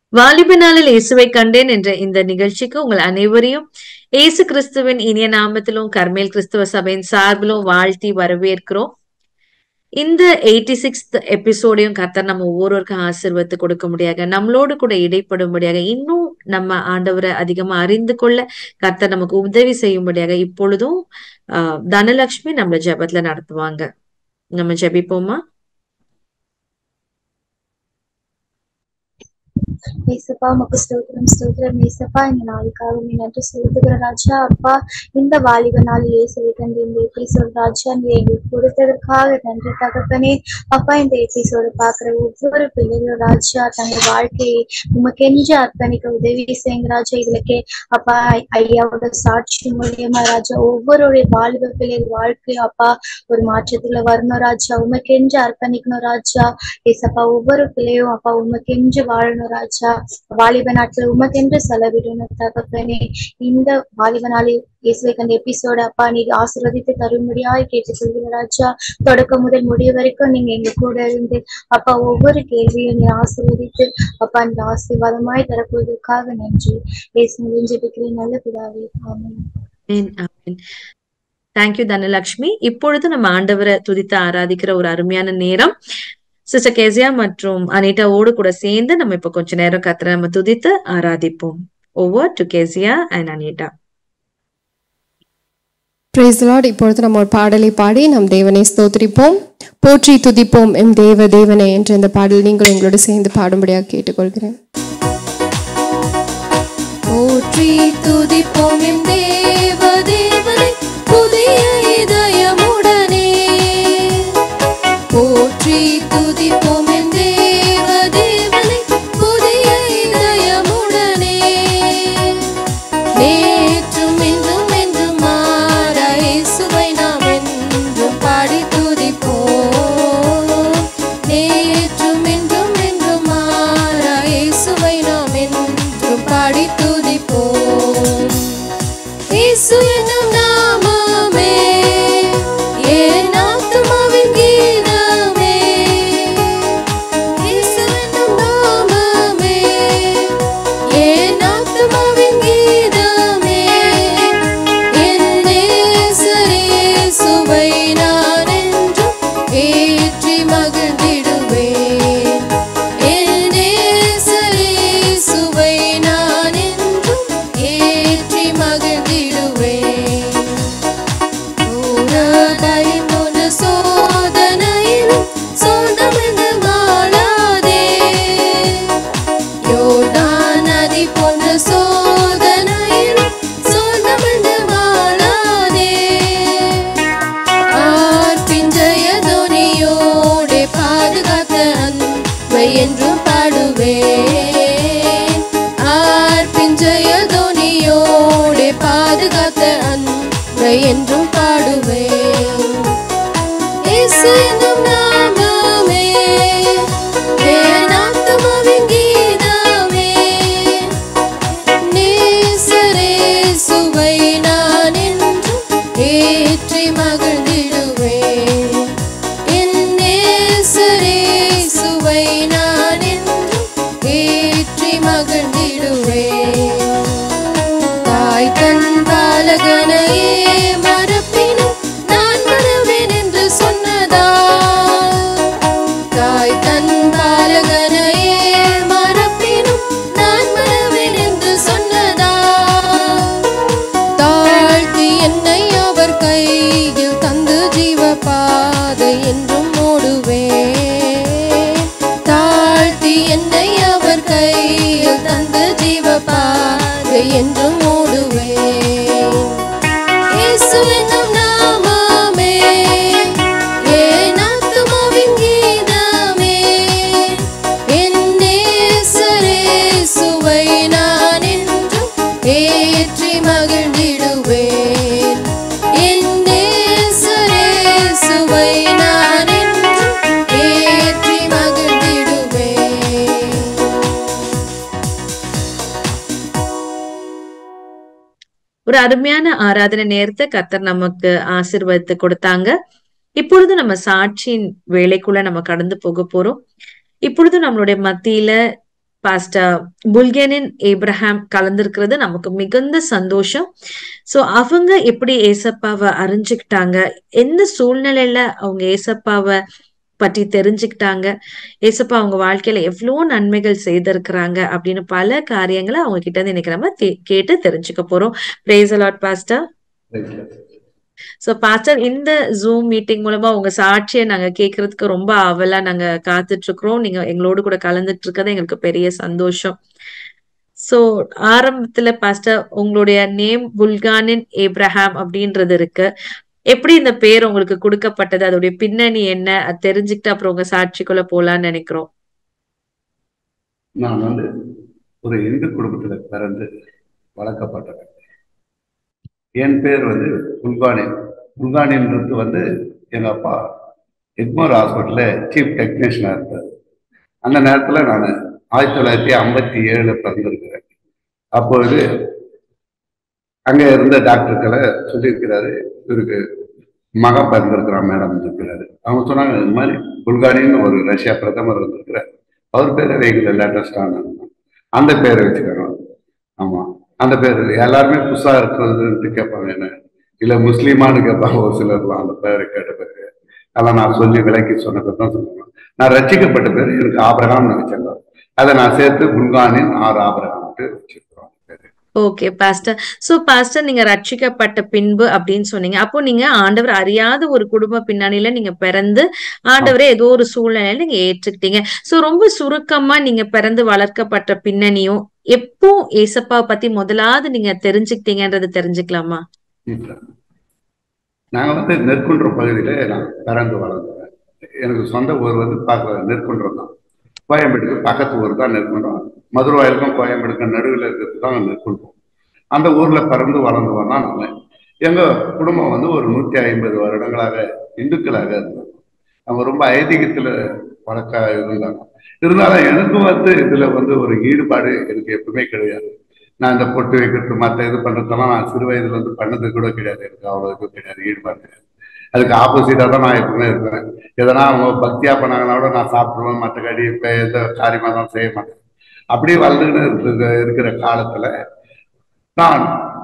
வாலிப நாளில் இயேசுவை கண்டேன் என்ற இந்த நிகழ்ச்சிக்கு உங்கள் அனைவரையும் இயேசு கிறிஸ்துவின் இனிய நாமத்திலும் கர்மேல் கிறிஸ்துவ சபையின் சார்பிலும் வாழ்த்தி வரவேற்கிறோம் இந்த எயிட்டி சிக்ஸ்த் எபிசோடையும் கர்த்தர் நம்ம ஒவ்வொருவருக்கும் ஆசிர்வத்து கொடுக்க முடியாத நம்மளோடு கூட இடைப்படும்படியாக இன்னும் நம்ம ஆண்டவரை அதிகமா அறிந்து கொள்ள கர்த்தர் நமக்கு உதவி செய்யும்படியாக இப்பொழுதும் ஆஹ் தனலட்சுமி நம்மள ஜெபத்துல நடத்துவாங்க நம்ம ஜெபிப்போமா ஏசப்பா உமக்கு ஸ்தோத்திரம் ஸ்தோத்திரம் ஏசப்பா இந்த நாளுக்காக நீ நன்றி செலுத்துகிற ராஜா அப்பா இந்த வாலிப நாள் இயேசுவை கண்டு இந்த எபிசோட் ராஜா நீ எங்களுக்கு கொடுத்ததற்காக நன்றி தகப்பனே அப்பா இந்த எபிசோடு பாக்குற ஒவ்வொரு பிள்ளைகளும் ராஜா தங்கள் வாழ்க்கையை உமக்கென்று அர்ப்பணிக்க உதவி செய்யுங்க ராஜா இதுலக்கே அப்பா ஐ- ஐயாவோட சாட்சி மூலியமா ராஜா ஒவ்வொருடைய வாலிப பிள்ளைகள் வாழ்க்கையும் அப்பா ஒரு மாற்றத்துல வரணும் ராஜா உமக்கென்று அர்ப்பணிக்கணும் ராஜா ஏசப்பா ஒவ்வொரு பிள்ளையும் அப்பா உமக்கென்று வாழணும் ராஜா வாலிப நாட்கள் உமக்கென்று செலவிடணும் தகப்பனே இந்த வாலிப நாளில் இயேசுவை கண்ட எபிசோட அப்பா நீ ஆசீர்வதித்து தரும்படியாய் கேட்டுக்கொள்கிற ராஜா தொடக்கம் முதல் முடிவு வரைக்கும் நீங்க எங்க கூட இருந்து அப்பா ஒவ்வொரு கேள்வியும் நீ ஆசீர்வதித்து அப்பா நீ ஆசீர்வாதமாய் தரப்போவதற்காக நன்றி இயேசு ஜெபிக்கிறேன் நல்ல பிதாவே ஆமென் ஆமென், ஆமென். தேங்க்யூ தனலட்சுமி இப்பொழுது நம்ம ஆண்டவரை துதித்து ஆராதிக்கிற ஒரு அருமையான நேரம் சிஸ்டர் கேசியா மற்றும் அனிதாவோடு கூட சேர்ந்து நம்ம இப்ப கொஞ்ச நேரம் கத்திர நம்ம துதித்து ஆராதிப்போம் over to Kesiya and Anitha praise Lord இப்பொழுது நம்ம ஒரு பாடலை பாடி நம் தேவனை ஸ்தோத்திரிப்போம் போற்றி துதிப்போம் எம் தேவ தேவனே என்ற இந்த பாடல் நீங்கள் எங்களோடு சேர்ந்து பாடும்படியாக கேட்டுக்கொள்கிறேன் போற்றி துதிப்போம் எம் தேவ தேவனை புதிய இதயமுடனே போற்றி துதிப்போம் எம் தேவ தேவனை புதிய இதயமுடனே நேற்றும் இன்றும் என்றும் மாறா இயேசுவை நாம் என்றும் பாடி துதிப்போம் நேற்றும் இன்றும் என்றும் மாறா இயேசுவை நாம் என்றும் பாடி துதிப்போம் இயேசு என்னும் நாமமே என் ஆத்துமாவின் கீதமே இயேசு என்னும் நாமமே என் ஆத்துமாவின் கீதமே என் நேசரே சுவை நான் என்றும் ஏற்றி மகிழ்ந்திடுவேன் என் நேசரே சுவை நான் என்றும் ஏற்றி மகிழ்ந்திடுவேன் சோதனை போன்ற சோதனையிலும் சொந்தமென்று மாளாதே யோர்தான் நதி போன்ற சோதனையிலும் சொந்தமென்று மாளாதே ஆர்ப்பின் ஜெயதொனியோடே பாதுகாத்த அன்பை என்றும் பாடுவேன் ஆர்ப்பின் ஜெயதொனியோடே பாதுகாத்த அன்பை என்றும் பாடுவேன் இயேசு என்னும் நாமமே என் ஆத்துமாவின் கீதமே நேசரே சுவை நான் என்றும் ஏற்றி மகிழ்ந்திடுவேன் என் நேசரே சுவை நான் என்றும் ஏற்றி மகிழ்ந்திடுவேன் தாய் தன் பாலகனையே மறப்பினும் நான் மறவேன் என்று சொன்னதா தாய் தன் பாலகனையே மறப்பினும் நான் மறவேன் என்று சொன்னதா தாழ்த்தி என்னை அவர் கையில் தந்து ஜீவ பாதை என்றும் ஓடுவேன் தாழ்த்தி என்னை அவர் கையில் தந்து ஜீவ பாதை என்றும் ஓடுவேன் இயேசு என்னும் நாமமே என் ஆத்துமாவின் கீதமே என் நேசரே சுவை நான் என்றும் ஏற்றி மகிழ்ந்திடுவேன் என் நேசரே சுவை நான் என்றும் ஏற்றி மகிழ்ந்திடுவேன் ஒரு அருமையான ஆராதனை நேரத்தை கர்த்தர் நமக்கு ஆசீர்வதித்து கொடுத்தாங்க இப்பொழுது நம்ம சாட்சியின் வேலைக்குள்ள நம்ம கடந்து போக போறோம் இப்பொழுது நம்மளுடைய மத்தியில பாஸ்டர் புல்கேனின் ஏப்ரஹாம் கலந்திருக்கிறது நமக்கு மிகுந்த சந்தோஷம் சோ அவங்க எப்படி ஏசப்பாவை அறிஞ்சுக்கிட்டாங்க எந்த சூழ்நிலையில அவங்க ஏசப்பாவை பற்றி தெரிஞ்சுக்கிட்டாங்க ஏசப்பா அவங்க வாழ்க்கையில எவ்வளவு நன்மைகள் செய்திருக்கிறாங்க அப்படின்னு பல காரியங்களை அவங்க கிட்ட இருந்து இன்னைக்கு நம்ம தே- கேட்டு தெரிஞ்சுக்க போறோம் praise the Lord pastor so pastor இந்த ஜூம் மீட்டிங் மூலமா உங்க சாட்சியை நாங்க கேட்கறதுக்கு ரொம்ப ஆவலா நாங்க காத்துட்டு இருக்கிறோம் நீங்க எங்களோடு கூட கலந்துட்டு இருக்கிறது எங்களுக்கு பெரிய சந்தோஷம் சோ ஆரம்பத்துல பாஸ்டர் உங்களுடைய நேம் புல்கானின் ஏப்ரஹாம் அப்படின்றது இருக்கு எப்படி இந்த பேர் உங்களுக்கு கொடுக்கப்பட்டது அதோடைய பின்னணி என்ன அது தெரிஞ்சுக்கிட்டு அப்புறம் உங்க சாட்சிக்குள்ள போலாம்னு நினைக்கிறோம் நான் வந்து ஒரு இந்து குடும்பத்துல பிறந்து வளர்க்கப்பட்டவன் என் பேர் வந்து புல்கானின் புல்கானின்றது வந்து எங்க அப்பா எக்மோர் ஹாஸ்பிட்டல்ல சீஃப் டெக்னீஷியனா இருந்தார் அந்த நேரத்துல நான் ஆயிரத்தி தொள்ளாயிரத்தி ஐம்பத்தி ஏழுல பிறந்திருக்கிறேன் அப்பொழுது அங்க இருந்த டாக்டர்களை சொல்லியிருக்கிறாரு இவருக்கு மகன் பிறந்திருக்கிறான் மேடம் இருக்கிறாரு அவங்க சொன்னாங்க இந்த மாதிரி புல்கானின்னு ஒரு ரஷ்யா பிரதமர் வந்திருக்கிறார் அவர் பேரை வைக்கல லேட்டஸ்டான அந்த பேரை வச்சுக்கணும் ஆமா அந்த பேர் எல்லாருமே புதுசா இருக்கிறதுன்ட்டு கேட்பாங்க என்ன இல்ல முஸ்லீமான்னு கேட்பாங்க ஒரு சிலர்லாம் அந்த பேரை கேட்ட பேரு அதெல்லாம் நான் சொல்லி விளக்கி சொன்னதை தான் சொல்லுவேன் நான் ரட்சிக்கப்பட்ட பேர் எனக்கு ஆபரகாம்னு நினைச்சாங்க அதை நான் சேர்த்து புல்கானின் ஆறு ஆபரகாம்ட்டு வச்சிருக்கிறோம் பேரு ஓகே பாஸ்டர் சோ பாஸ்டர் நீங்க ரட்சிக்கப்பட்ட பின்பு அப்படின்னு சொன்னீங்க அப்போ நீங்க ஆண்டவர் அறியாத ஒரு குடும்ப பின்னணியில நீங்க பிறந்து ஆண்டவரை ஏதோ ஒரு சூழ்நிலையில நீங்க ஏற்றுக்கிட்டீங்க சோ ரொம்ப சுருக்கமா நீங்க பிறந்து வளர்க்கப்பட்ட பின்னணியும் எப்போ ஏசப்பா பத்தி முதலாவது நீங்க தெரிஞ்சுக்கிட்டீங்கன்றது தெரிஞ்சுக்கலாமா இல்ல. நாங்க வந்து நெற்குன்றம் பகுதியில நான் பிறந்து வளர்ந்தேன் எனக்கு சொந்த ஊர் வந்து பார்க்க நெற்குன்றம் தான் கோயம்பேட்டுக்கு பக்கத்து ஊர் தான் நெற்குன்றம் மதுரவாயிலுக்கும் கோயம்பேடுக்கும் நடுவில் இருக்கிறது தான் நெற்குன்றம் அந்த ஊர்ல பிறந்து வளர்ந்தவன் தான் நான் எங்க குடும்பம் வந்து ஒரு நூத்தி ஐம்பது வருடங்களாக இந்துக்களாக இருந்தாங்க அவங்க ரொம்ப ஐதீகத்துல வழக்கா இருந்தாங்க இருந்தாலும் எனக்கு வந்து இதுல வந்து ஒரு ஈடுபாடு எனக்கு எப்பவுமே கிடையாது நான் இந்த பொட்டு வைக்கிறது மற்ற இது பண்றதெல்லாம் நான் சிறு வயதுல இருந்து பண்ணது கூட கிடையாது எனக்கு அவ்வளவு இது கிடையாது ஈடுபாடு கிடையாது அதுக்கு ஆப்போசிட்டா தான் நான் எப்பவுமே இருக்கிறேன் எதனா அவங்க பக்தியா பண்ணாங்கன்னா கூட நான் சாப்பிடுவேன் மற்ற கடி இப்ப எந்த காரியமா தான் செய்ய மாட்டேன் அப்படியே வளர்ந்துன்னு இருக்கிற இருக்கிற காலத்துல நான்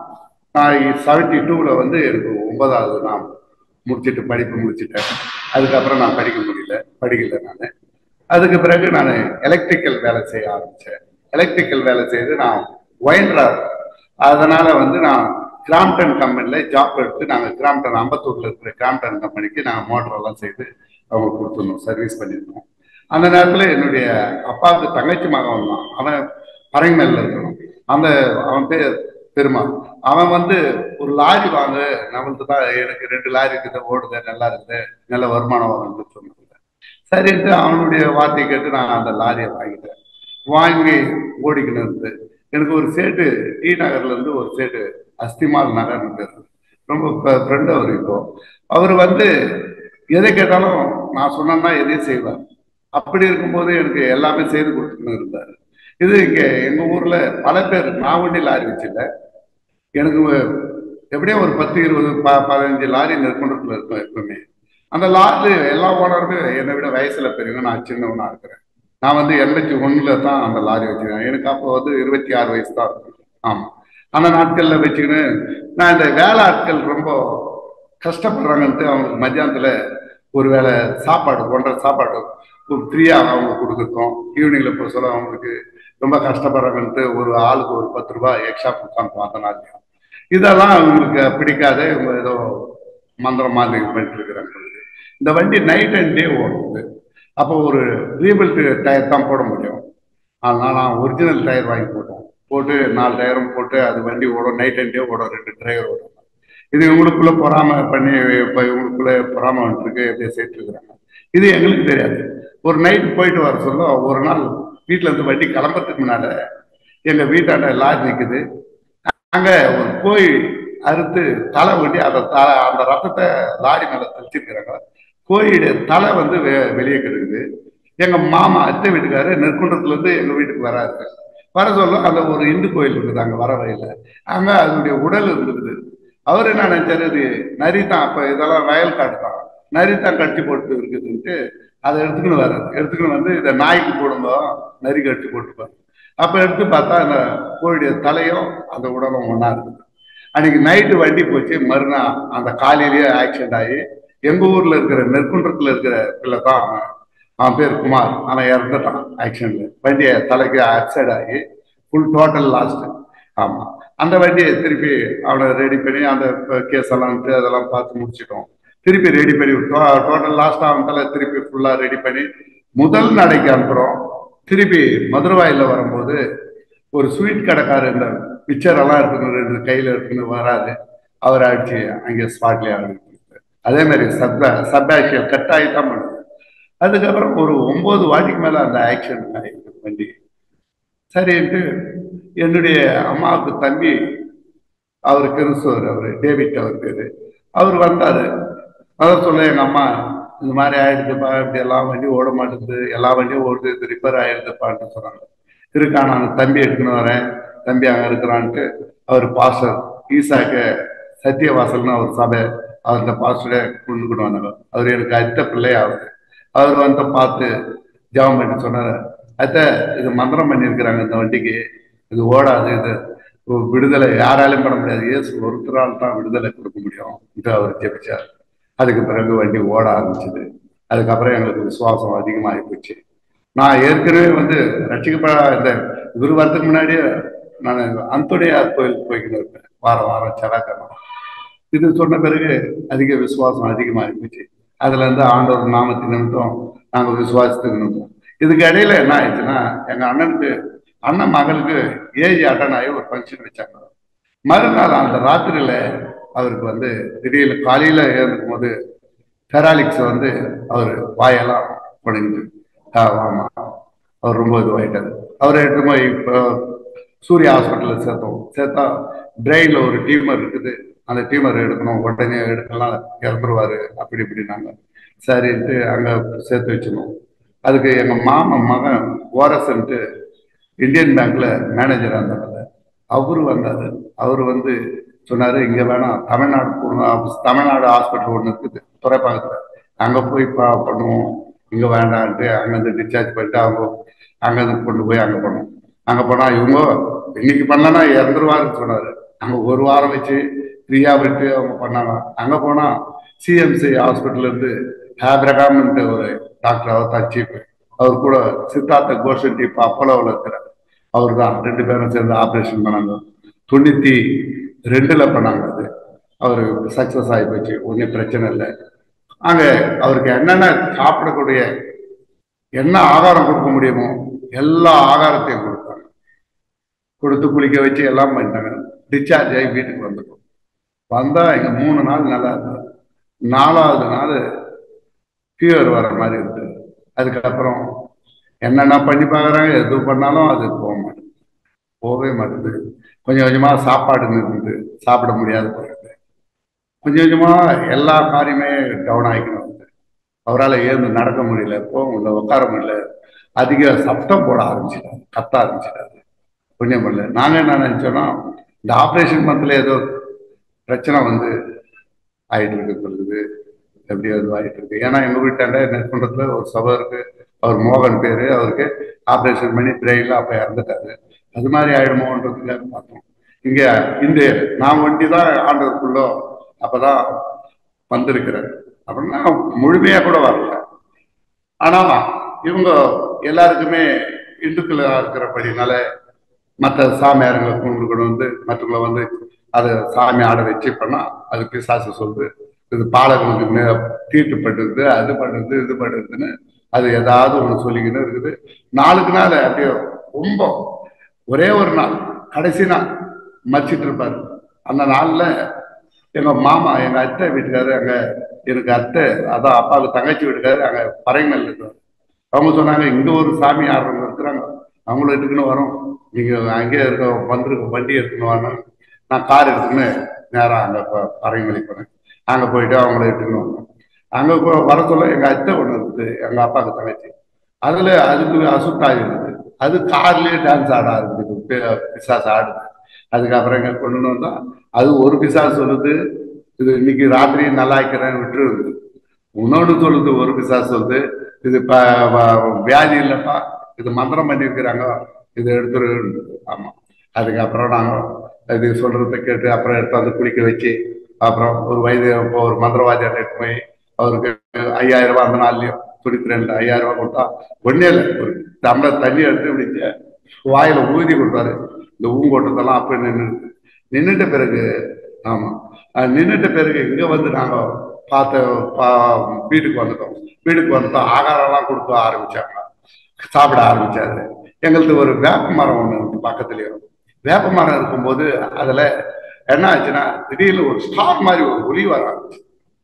நான் செவன்டி டூவில் வந்து எனக்கு ஒன்பதாவது நான் முடிச்சிட்டு படிப்பு முடிச்சிட்டேன் அதுக்கப்புறம் நான் படிக்க முடியல படிக்கல நான் அதுக்கு பிறகு நான் எலக்ட்ரிக்கல் வேலை செய்ய ஆரம்பித்தேன் எலக்ட்ரிக்கல் வேலை செய்து நான் ஒயின்டர் அதனால வந்து நான் கிராம்டன் கம்பெனியில் ஜாப் எடுத்து நாங்கள் கிராம்டன் அம்பத்தூரில் இருக்கிற கிராம்டன் கம்பெனிக்கு நாங்கள் மோட்டரெல்லாம் செய்து அவங்க கொடுத்துருந்தோம் சர்வீஸ் பண்ணியிருந்தோம் அந்த நேரத்தில் என்னுடைய அப்பாவுக்கு தங்கச்சி மகன் வந்தான் அவன் பரங்கமேல இருக்கணும் அந்த அவன் பேர் பெருமாள் அவன் வந்து ஒரு லாரி வாங்க நம்மளுக்கு தான் எனக்கு ரெண்டு லாரி இருக்குது ஓடுது நல்லா இருக்குது நல்ல வருமானம் வரும்னு சொன்னாங்க சரின்ட்டு அவனுடைய வார்த்தையை கேட்டு நான் அந்த லாரியை வாங்கிட்டேன் வாங்கி ஓடிக்கின்னு இருந்து எனக்கு ஒரு சேட்டு டி நகர்ல இருந்து ஒரு சேட்டு அஸ்திமால் நகர்னு பேர் ரொம்ப ஃப்ரெண்ட் அவர் இப்போ அவர் வந்து எதை கேட்டாலும் நான் சொன்னேன்னா எதையும் செய்வார் அப்படி இருக்கும்போது எனக்கு எல்லாமே செய்து கொடுத்துன்னு இருந்தார் இது இங்க எங்க ஊர்ல பல பேர் நான் ஒண்டி லாரி வச்சில்ல எனக்கு எப்படியும் ஒரு பத்து இருபது ப பதினஞ்சு லாரி நெற்குன்றத்துல இருக்கும் எப்பவுமே அந்த லாரி எல்லா ஓனருமே என்னை விட வயசுல பெரியவங்க நான் சின்னவனா இருக்கிறேன் நான் வந்து எண்பத்தி ஒண்ணுல தான் அந்த லாரி வச்சிருக்கேன் எனக்கு அப்போ வந்து இருபத்தி ஆறு வயசு தான் இருக்கும் ஆமா அந்த நாட்கள்ல வச்சுக்கின்னு நான் இந்த வேலை ஆட்கள் ரொம்ப கஷ்டப்படுறாங்கன்ட்டு அவங்களுக்கு மத்தியானத்துல ஒரு வேளை சாப்பாடு போன்ற சாப்பாடு ஒரு ஃப்ரீயா அவங்க கொடுத்துருக்கோம் ஈவினிங்ல போக சொல்ல அவங்களுக்கு ரொம்ப கஷ்டப்படுறாங்கன்ட்டு ஒரு ஆளுக்கு ஒரு பத்து ரூபாய் எக்ஸ்ட்ரா கொடுத்தாங்க அந்த நாளையும் இதெல்லாம் அவங்களுக்கு பிடிக்காத இவங்க ஏதோ மந்திரம் மாதிரி பண்ணிட்டு இருக்கிறாங்க இந்த வண்டி நைட் அண்ட் டே ஓடுது அப்போ ஒரு ரீபில்ட் டயர் தான் போட முடியும் அதனால நான் ஒரிஜினல் டயர் வாங்கி போட்டேன் போட்டு நாலு டயரும் போட்டு அது வண்டி ஓடும் நைட் அண்ட் டே ஓடும் ரெண்டு டிரைவர் ஓடும் இது இவங்களுக்குள்ள பொறாம பண்ணி இப்போ இவங்களுக்குள்ள பொறாம வந்துருக்கு எப்படி சேர்த்து இருக்கிறாங்க இது எங்களுக்கு தெரியாது ஒரு நைட் போயிட்டு வர சொல்ல ஒரு நாள் வீட்டுல இருந்து வண்டி கிளம்புறதுக்கு முன்னால எங்க வீட்டாண்ட லாரி நிக்குது அங்க ஒரு கோழி அறுத்து தலை ஒட்டி அந்த தலை அந்த ரத்தத்தை லாரி மேல தெளிச்சிருக்கிறாங்க கோழியுடைய தலை வந்து வெ- வெளியே கிடக்குது எங்க மாமா அத்தை வீட்டுக்காரு நெற்குன்றத்துல இருந்து எங்க வீட்டுக்கு வராரு வர சொல்ல அந்த ஒரு இந்து கோயில் இருக்குது அங்க வர வழியில அங்க அதனுடைய உடல் இருந்தது அவர் என்ன நினைச்சாரு இது நரி தான் அப்ப இதெல்லாம் வயல் காட்டு தான் நரி தான் கட்டி போட்டு இருக்குதுன்ட்டு அதை எடுத்துக்கணும் வர்றாரு எடுத்துக்கணும் வந்து இதை நாய்க்கு போடும்போது நரி கட்டி போட்டுப்பாரு அப்ப எடுத்து பார்த்தா அந்த கோழியுடைய தலையும் அந்த உடலும் ஒண்ணா இருக்குது அன்னைக்கு நைட்டு வண்டி போச்சு மறுநாள் அந்த காலையிலேயே ஆக்சிடென்ட் ஆகி எங்க ஊர்ல இருக்கிற நெற்குன்றத்துல இருக்கிற பிள்ளை தான் அவன் அவன் பேர் குமார் அவன் இறந்துட்டான் ஆக்சிடென்ட்ல வண்டியை தலைக்கு ஆக்சைட் ஆகி ஃபுல் டோட்டல் லாஸ்ட் ஆமா அந்த வண்டியை திருப்பி அவனை ரெடி பண்ணி அந்த கேஸ் எல்லாம் அதெல்லாம் பார்த்து முடிச்சிட்டோம் திருப்பி ரெடி பண்ணி டோட்டல் லாஸ்ட் அவன் தலை திருப்பி ஃபுல்லா ரெடி பண்ணி முதல் நடைக்கு அனுப்புறோம் திருப்பி மதுரவாயில வரும்போது ஒரு ஸ்வீட் கடைக்காரர் இந்த பிக்சர் எல்லாம் இருக்குன்னு ரெண்டு கையில இருக்குன்னு வராது அவர் அடிச்சு அங்கே ஸ்பாட்லயே ஆரம்பிச்சு அதே மாதிரி சப் சப் ஆக்சியல் கட் ஆகி தான் பண்ணுது அதுக்கப்புறம் ஒரு ஒன்பது வாட்டிக்கு மேல அந்த ஆக்சிடென்ட் ஆயிருக்கு வண்டி சரின்ட்டு என்னுடைய அம்மாவுக்கு தம்பி அவர் கிறிஸ்துவர் அவர் டேவிட் அவர் பேரு அவர் வந்தாரு அதான் சொல்ல எங்க அம்மா இந்த மாதிரி ஆயிடுதுப்பா இப்படி எல்லாம் வண்டி ஓட மாட்டேங்குது எல்லா வண்டியும் ஓடுது இது ரிப்பேர் ஆயிடுதுப்பான்னு சொன்னாங்க இருக்கா நான் தம்பி எடுத்துன்னு வரேன் தம்பி அங்க இருக்கிறான்ட்டு அவர் பாஸ்டர் ஈசாக்க சத்தியவாசல்னு அவர் சபை அவர்கிட்ட பாஸ்டரே கொண்டு கொண்டு வந்தாங்க அவர் எனக்கு அத்த பிள்ளையாவது அவர் வந்து பார்த்து ஜெபம் பண்ணி சொன்னாரு அத்த இது மந்திரம் பண்ணியிருக்கிறாங்க இந்த வண்டிக்கு இது ஓடாது இது விடுதலை யாராலையும் பண்ண முடியாது இயேசு ஒருத்தரால் தான் விடுதலை கொடுக்க முடியும் என்று அவர் ஜெபிச்சார் அதுக்கு பிறகு வண்டி ஓட ஆரம்பிச்சது அதுக்கப்புறம் எங்களுக்கு விசுவாசம் அதிகமாகி போச்சு நான் ஏற்கனவே வந்து ரட்சிக்கப்பட இந்த குரு வரதுக்கு முன்னாடியே நான் அந்தோடையார் கோயிலுக்கு போய்கிட்டு இருப்பேன் வாரம் வாரம் செவ்வாய்க்கிழமை இது சொன்ன பிறகு அதிக விசுவாசம் அதிகமாகி போச்சு அதுல இருந்து ஆண்டவர் நாமத்தின் நிமித்தம் நாங்க விசுவாசத்துக்கு நிமித்தம் இதுக்கு இடையில என்ன ஆயிடுச்சுன்னா எங்க அண்ணனுக்கு அண்ணன் மகளுக்கு ஏஜ் அட்டன் ஆகி ஒரு ஃபங்க்ஷன் வச்சாங்க மறுநாள் அந்த ராத்திரியில அவருக்கு வந்து திடீர்னு காலையில எழுந்துக்கும் போது பெராலிக்ஸ் வந்து அவர் வாயெல்லாம் குறைஞ்சு ஆமா அவர் ரொம்ப இதுவாயிட்டாரு அவர் எடுத்து போய் இப்போ சூர்யா ஹாஸ்பிட்டல்ல சேர்த்தோம் சேர்த்தா பிரெயின்ல ஒரு டியூமர் இருக்குது அந்த டியூமர் எடுக்கணும் உடனே எடுக்கலாம் இறந்துருவாரு அப்படி இப்படினாங்க சரின்ட்டு அங்க சேர்த்து வச்சிருந்தோம் அதுக்கு எங்க மாமன் மகன் ஓரஸ்ன்ட்டு இந்தியன் பேங்க்ல மேனேஜர் இருந்தாங்க அவரு வந்தாரு அவர் வந்து சொன்னாரு இங்க வேணாம் தமிழ்நாடு போகணும் தமிழ்நாடு ஹாஸ்பிட்டல் ஒன்று இருக்குது துறைப்பாக்கத்துல அங்க போய் பா பண்ணுவோம் இங்க வேண்டான்ட்டு அங்கிருந்து டிஸ்சார்ஜ் பண்ணிட்டு அவங்க அங்கிருந்து கொண்டு போய் அங்க பண்ணோம் அங்க போனா இவங்க இன்னைக்கு பண்ணலன்னா இறந்துருவாருன்னு சொன்னாரு அங்க ஒரு வாரம் வச்சு ஃப்ரீயா விட்டு அவங்க பண்ணாங்க அங்க போனா சிஎம்சி ஹாஸ்பிட்டல்ல இருந்து ஹேப்ரகாம்ன்ட்டு ஒரு டாக்டர் அவர் தான் சீஃப் அவர் கூட சித்தார்த்த கோஷன் இப்போ அப்போலோவில் இருக்கிறார் அவர் தான் ரெண்டு பேரும் சேர்ந்து ஆப்ரேஷன் பண்ணாங்க தொண்ணூத்தி ரெண்டுல பண்ணாங்க அது அவர் சக்சஸ் ஆகி போச்சு ஒன்றும் பிரச்சனை இல்லை அங்க அவருக்கு என்னென்ன சாப்பிடக்கூடிய என்ன ஆகாரம் கொடுக்க முடியுமோ எல்லா ஆகாரத்தையும் கொடுத்தாங்க கொடுத்து குளிக்க வச்சு எல்லாம் பண்ணிட்டாங்க டிஸ்சார்ஜ் ஆகி வீட்டுக்கு வந்துட்டோம் வந்தா இங்க மூணு நாள் நல்லா இருந்தது நாலாவது நாள் ஃபீவர் வர மாதிரி இருந்தது அதுக்கப்புறம் என்னென்ன பண்ணி பார்க்குறாங்க எது பண்ணாலும் அது போக மாட்டேங்குது போகவே மாட்டேங்குது கொஞ்சம் கொஞ்சமா சாப்பாடு நிறுத்துது சாப்பிட முடியாத போயிடுது கொஞ்சம் கொஞ்சமா எல்லா காரியமே டவுன் ஆகிக்கணும் அவரால் ஏந்து நடக்க முடியல போக முடியல உட்கார முடியல அதிக சப்தம் போட ஆரம்பிச்சிட்டாரு கத்த ஆரம்பிச்சிட்டாரு புண்ணியம் பண்ணல நாங்க என்ன நினைச்சோம்னா இந்த ஆப்ரேஷன் மந்தில் ஏதோ பிரச்சனை வந்து ஆயிட்டு இருக்கு சொல்லுது எப்படி அது ஆயிட்டு இருக்கு ஏன்னா எங்க வீட்டாண்ட நெற்குன்றத்துல ஒரு சபை இருக்கு அவர் மோகன் பேரு அவருக்கு ஆப்ரேஷன் பண்ணி பிரெயின்ல அப்ப இறந்துட்டாரு அது மாதிரி ஆயிடுமோன்றதுக்காக பார்த்தோம் இங்க இந்த நான் ஒண்டி தான் ஆண்டவருக்குள்ளோ அப்பதான் வந்திருக்கிறேன் அப்படின்னா முழுமையா கூட வரல ஆனா இவங்க எல்லாருக்குமே இந்துக்களா இருக்கிறபடினால மற்ற சாமியாருங்களை கொண்டு கொண்டு வந்து மற்றவங்களை வந்து அதை சாமி ஆட வச்சு பண்ணா அது பிசாசு சொல்லுது இது பாலகனுக்கு தீட்டு பண்ணுறது அது பண்ணுறது இது பண்ணுறதுன்னு அது ஏதாவது ஒன்று சொல்லிக்கிட்டு இருக்குது நாளுக்கு நாள் அப்படியே ரொம்ப ஒரே ஒரு நாள் கடைசி நாள் மச்சிட்டு இருப்பாரு அந்த நாள்ல எங்க மாமா எங்க அத்தை வீட்டுக்காரு அங்க எனக்கு அத்தை அதான் அப்பாவுக்கு தங்கச்சி வீட்டுக்காரு அங்க பறைமேல் இருக்காரு அவங்க சொன்னாங்க இங்க ஒரு சாமி ஆடுறவங்க இருக்கிறாங்க அவங்கள எடுத்துக்கின்னு வரோம் நீங்க அங்கேயே இருக்க வந்துருக்க வண்டி எடுத்துன்னு வரணும் நான் கார் எடுத்துக்கின்னு நேரம் அங்க பறைமலைக்கு போனேன் அங்க போயிட்டு அவங்கள எடுத்துக்கின்னு வந்தோம் அங்க வர சொல்ல எங்க அத்தை ஒண்ணு இருக்குது எங்க அப்பாவுக்கு தங்கச்சி அதுல அதுக்கு அசுத்தாய் இருக்குது அது கார்லயே டான்ஸ் ஆட ஆரம்பிக்குது பிசாஸ் ஆடுது அதுக்கப்புறம் எங்க கொண்டு வந்தா அது ஒரு பிசாஸ் சொல்லுது இது இன்னைக்கு ராத்திரி நல்லா இருக்கிறேன் விட்டுருது இன்னொன்று சொல்லுது ஒரு பிசாஸ் சொல்லுது இது வியாதி இல்லப்பா இது மந்திரம் பண்ணியிருக்கிறாங்க இது எடுத்துரு ஆமா அதுக்கப்புறம் நாங்க இது சொல்றதை கேட்டு அப்புறம் எடுத்து வந்து குளிக்க வச்சு அப்புறம் ஒரு வயது இப்போ ஒரு மந்திரவாதியார் எடுத்து போய் அவருக்கு ஐயாயிரம் ரூபாய் அந்த நாள்லயும் துணிக்கு ரெண்டு ஐயாயிரம் ரூபாய் கொடுத்தா ஒன்னே இல்லை ஒரு டம்ளர் தண்ணி எடுத்து இப்படி வாயில ஊதி கொடுத்தாரு இந்த ஊங்கோட்டத்தெல்லாம் அப்ப நின்று நின்றுட்ட பிறகு ஆமா அஹ் நின்னுட்ட பிறகு இங்க வந்து நாங்க பார்த்த பா- வீட்டுக்கு வந்துட்டோம் வீட்டுக்கு வந்துட்டோம் ஆகாரம்லாம் கொடுக்க ஆரம்பிச்சாங்க சாப்பிட ஆரம்பிச்சாரு எங்களுக்கு ஒரு வேப்ப மரம் ஒண்ணு இருக்கு பக்கத்துலயே வேப்ப மரம் இருக்கும்போது அதுல என்ன ஆச்சுன்னா திடீர்னு ஒரு ஸ்டார் மாதிரி ஒரு ஒளி வர ஆரம்பிச்சு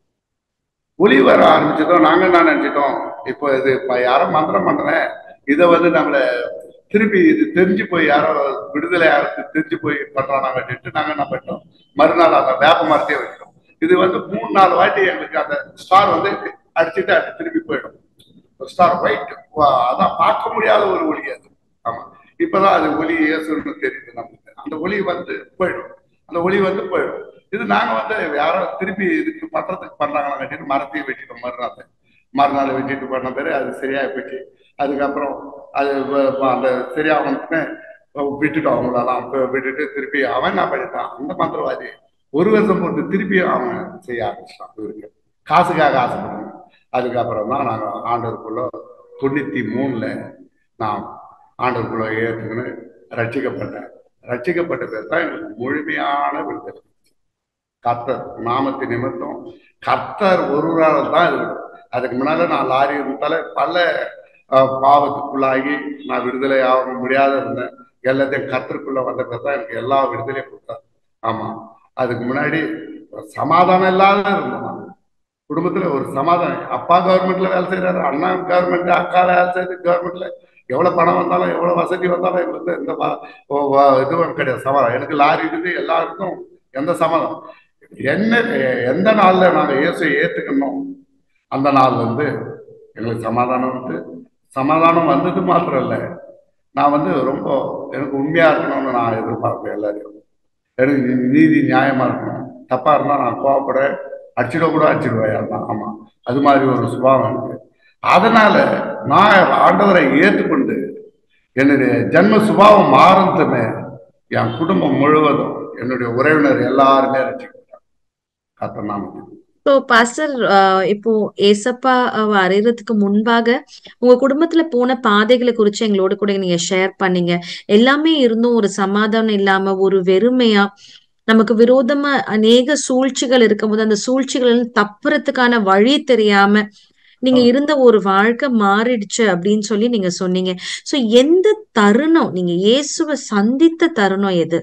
ஒளி வர ஆரம்பிச்சதும் நாங்க என்ன நினைச்சிட்டோம் இப்போ இது இப்ப யாரோ மந்திரம் பண்றேன் இதை வந்து நம்மள திருப்பி இது தெரிஞ்சு போய் யாரோ விடுதலை யாருக்கு தெரிஞ்சு போய் பண்றாங்க அப்படின்ட்டு நாங்க என்ன பண்ணிட்டோம் மறுநாள் அந்த வேப்ப மரத்தையே வச்சிட்டோம் இது வந்து மூணு நாலு வாட்டி எங்களுக்கு அந்த ஸ்டார் வந்து அடிச்சுட்டு அது திருப்பி போயிடும் ஸ்டார் ஒயிட் அதான் பார்க்க முடியாத ஒரு ஒளி அது ஆமா இப்பதான் அது ஒளி இயேசுன்னு தெரியுது நமக்கு அந்த ஒளி வந்து போயிடும் அந்த ஒளி வந்து போயிடும் இது நாங்க வந்து யாரோ திருப்பி இதுக்கு பண்றதுக்கு பண்றாங்களா கட்டிட்டு மரத்தையும் வெட்டிட்டோம் மறுநாள் மறுநாள் வெட்டிட்டு பண்ண பிறகு அது சரியா போச்சு அதுக்கப்புறம் அது வ- வ- அந்த சரியாகணும்னு விட்டுட்டோம் அவங்களெல்லாம் அப்ப விட்டுட்டு திருப்பி அவன் என்ன பண்ணிட்டான் அந்த மந்திரவாதி ஒரு வருஷம் போட்டு திருப்பி அவன் செய்ய ஆரம்பிச்சிட்டான் இவருக்கு காசுக்காக ஆசைப்படுறாங்க அதுக்கப்புறம் தான் நாங்கள் ஆண்டவருக்குள்ள தொண்ணூத்தி மூணுல நான் ஆண்டவருக்குள்ள ஏற்றுக்கின்னு ரட்சிக்கப்பட்டேன் ரட்சிக்கப்பட்ட பேர் தான் எங்களுக்கு முழுமையான விடுதலை கர்த்தர் நாமத்தின் நிமித்தம் கர்த்தர் ஒருவரால் தான் இது அதுக்கு முன்னால நான் லாரி இருந்தால பல அஹ், பாவத்துக்குள்ளாகி நான் விடுதலை ஆக முடியாத இருந்தேன் எல்லாத்தையும் கர்த்தருக்குள்ள வந்த பிறகு தான் எனக்கு எல்லா விடுதலையும் கொடுத்தார் ஆமா அதுக்கு முன்னாடி சமாதானம் இல்லாத இருந்தேன் நான். குடும்பத்துல ஒரு சமாதானம் அப்பா கவர்மெண்ட்ல வேலை செய்யறாரு அண்ணா கவர்மெண்ட் அக்கா வேலை செய்யுது கவர்மெண்ட்ல எவ்வளவு பணம் வந்தாலும் எவ்வளவு வசதி வந்தாலும் எங்களுக்கு எந்த ப- ஓ, வ- இதுவும் கிடையாது சமாதானம் எனக்கு லாரி இருக்குது எல்லாருக்கும் எந்த சமாதானம் என்ன எந்த நாள்ல நாங்க இயேசுவை ஏத்துக்கணும் அந்த நாள் வந்து எங்களுக்கு சமாதானம் வந்து சமாதானம் வந்தது மாத்திரம் இல்ல நான் வந்து ரொம்ப எனக்கு உண்மையா இருக்கணும்னு நான் எதிர்பார்ப்பேன் எல்லாரையும் எனக்கு நீ- நீதி நியாயமா இருக்கணும் தப்பா இருந்தா நான் கோவப்பட அடிச்சிட கூட அடிச்சிடுவேன் தான் ஆமா அது மாதிரி ஒரு சுபாவம் இருக்கு அதனால நான் ஆண்டவரை ஏற்றுக்கொண்டு என்னுடைய ஜன்ம சுபாவம் மாறந்துமே என் குடும்பம் முழுவதும் என்னுடைய உறவினர் எல்லாருமே ரசிக்கிறாங்க கத்த நாமத்தில் ஸோ பாஸ்டர் இப்போ ஏசப்பா அஹ், அறியறதுக்கு முன்பாக உங்க குடும்பத்துல போன பாதைகளை குறிச்சு எங்களோட கூட நீங்க ஷேர் பண்ணீங்க எல்லாமே இருந்தும் ஒரு சமாதானம் இல்லாம ஒரு வெறுமையா நமக்கு விரோதமா அநேக சூழ்ச்சிகள் இருக்கும்போது அந்த சூழ்ச்சிகள் தப்புறதுக்கான வழி தெரியாம நீங்க இருந்த ஒரு வாழ்க்கை மாறிடுச்சு அப்படின்னு சொல்லி நீங்க சொன்னீங்க சோ எந்த தருணம் நீங்க இயேசுவை சந்தித்த தருணம் எது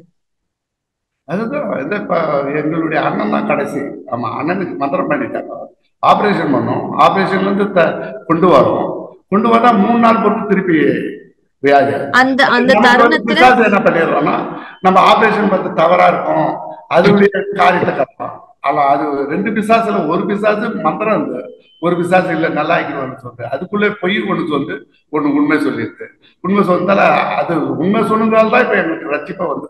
அதுதான் இது இப்ப எங்களுடைய அண்ணன் தான் கடைசி ஆமா அண்ணனுக்கு மந்திரம் பண்ணிட்டாங்க ஆபரேஷன் பண்ணோம் ஆபரேஷன்ல இருந்து த- கொண்டு வரோம் கொண்டு வந்தா மூணு நாள் பொறுத்து திருப்பி வியாதி அந்த அந்த நமக்கு வந்து தருணத்துல பிசாசு என்ன பண்ணிடுறோம்னா நம்ம ஆபரேஷன் பார்த்து தவறா இருக்கும் அதனுடைய காரியத்தை கட்டலாம் ஆனா அது ரெண்டு பிசாசுல ஒரு பிசாசு மந்திரம் இருந்து ஒரு பிசாசு இல்ல நல்லா ஆக்கிடுவான்னு சொல்லிட்டு அதுக்குள்ளே பொய் ஒண்ணு சொல்லு ஒண்ணு உண்மை சொல்லியிருக்கு உண்மை சொன்னால அது உண்மை சொன்னதால தான் இப்ப எங்களுக்கு ரட்சிப்பா வந்தது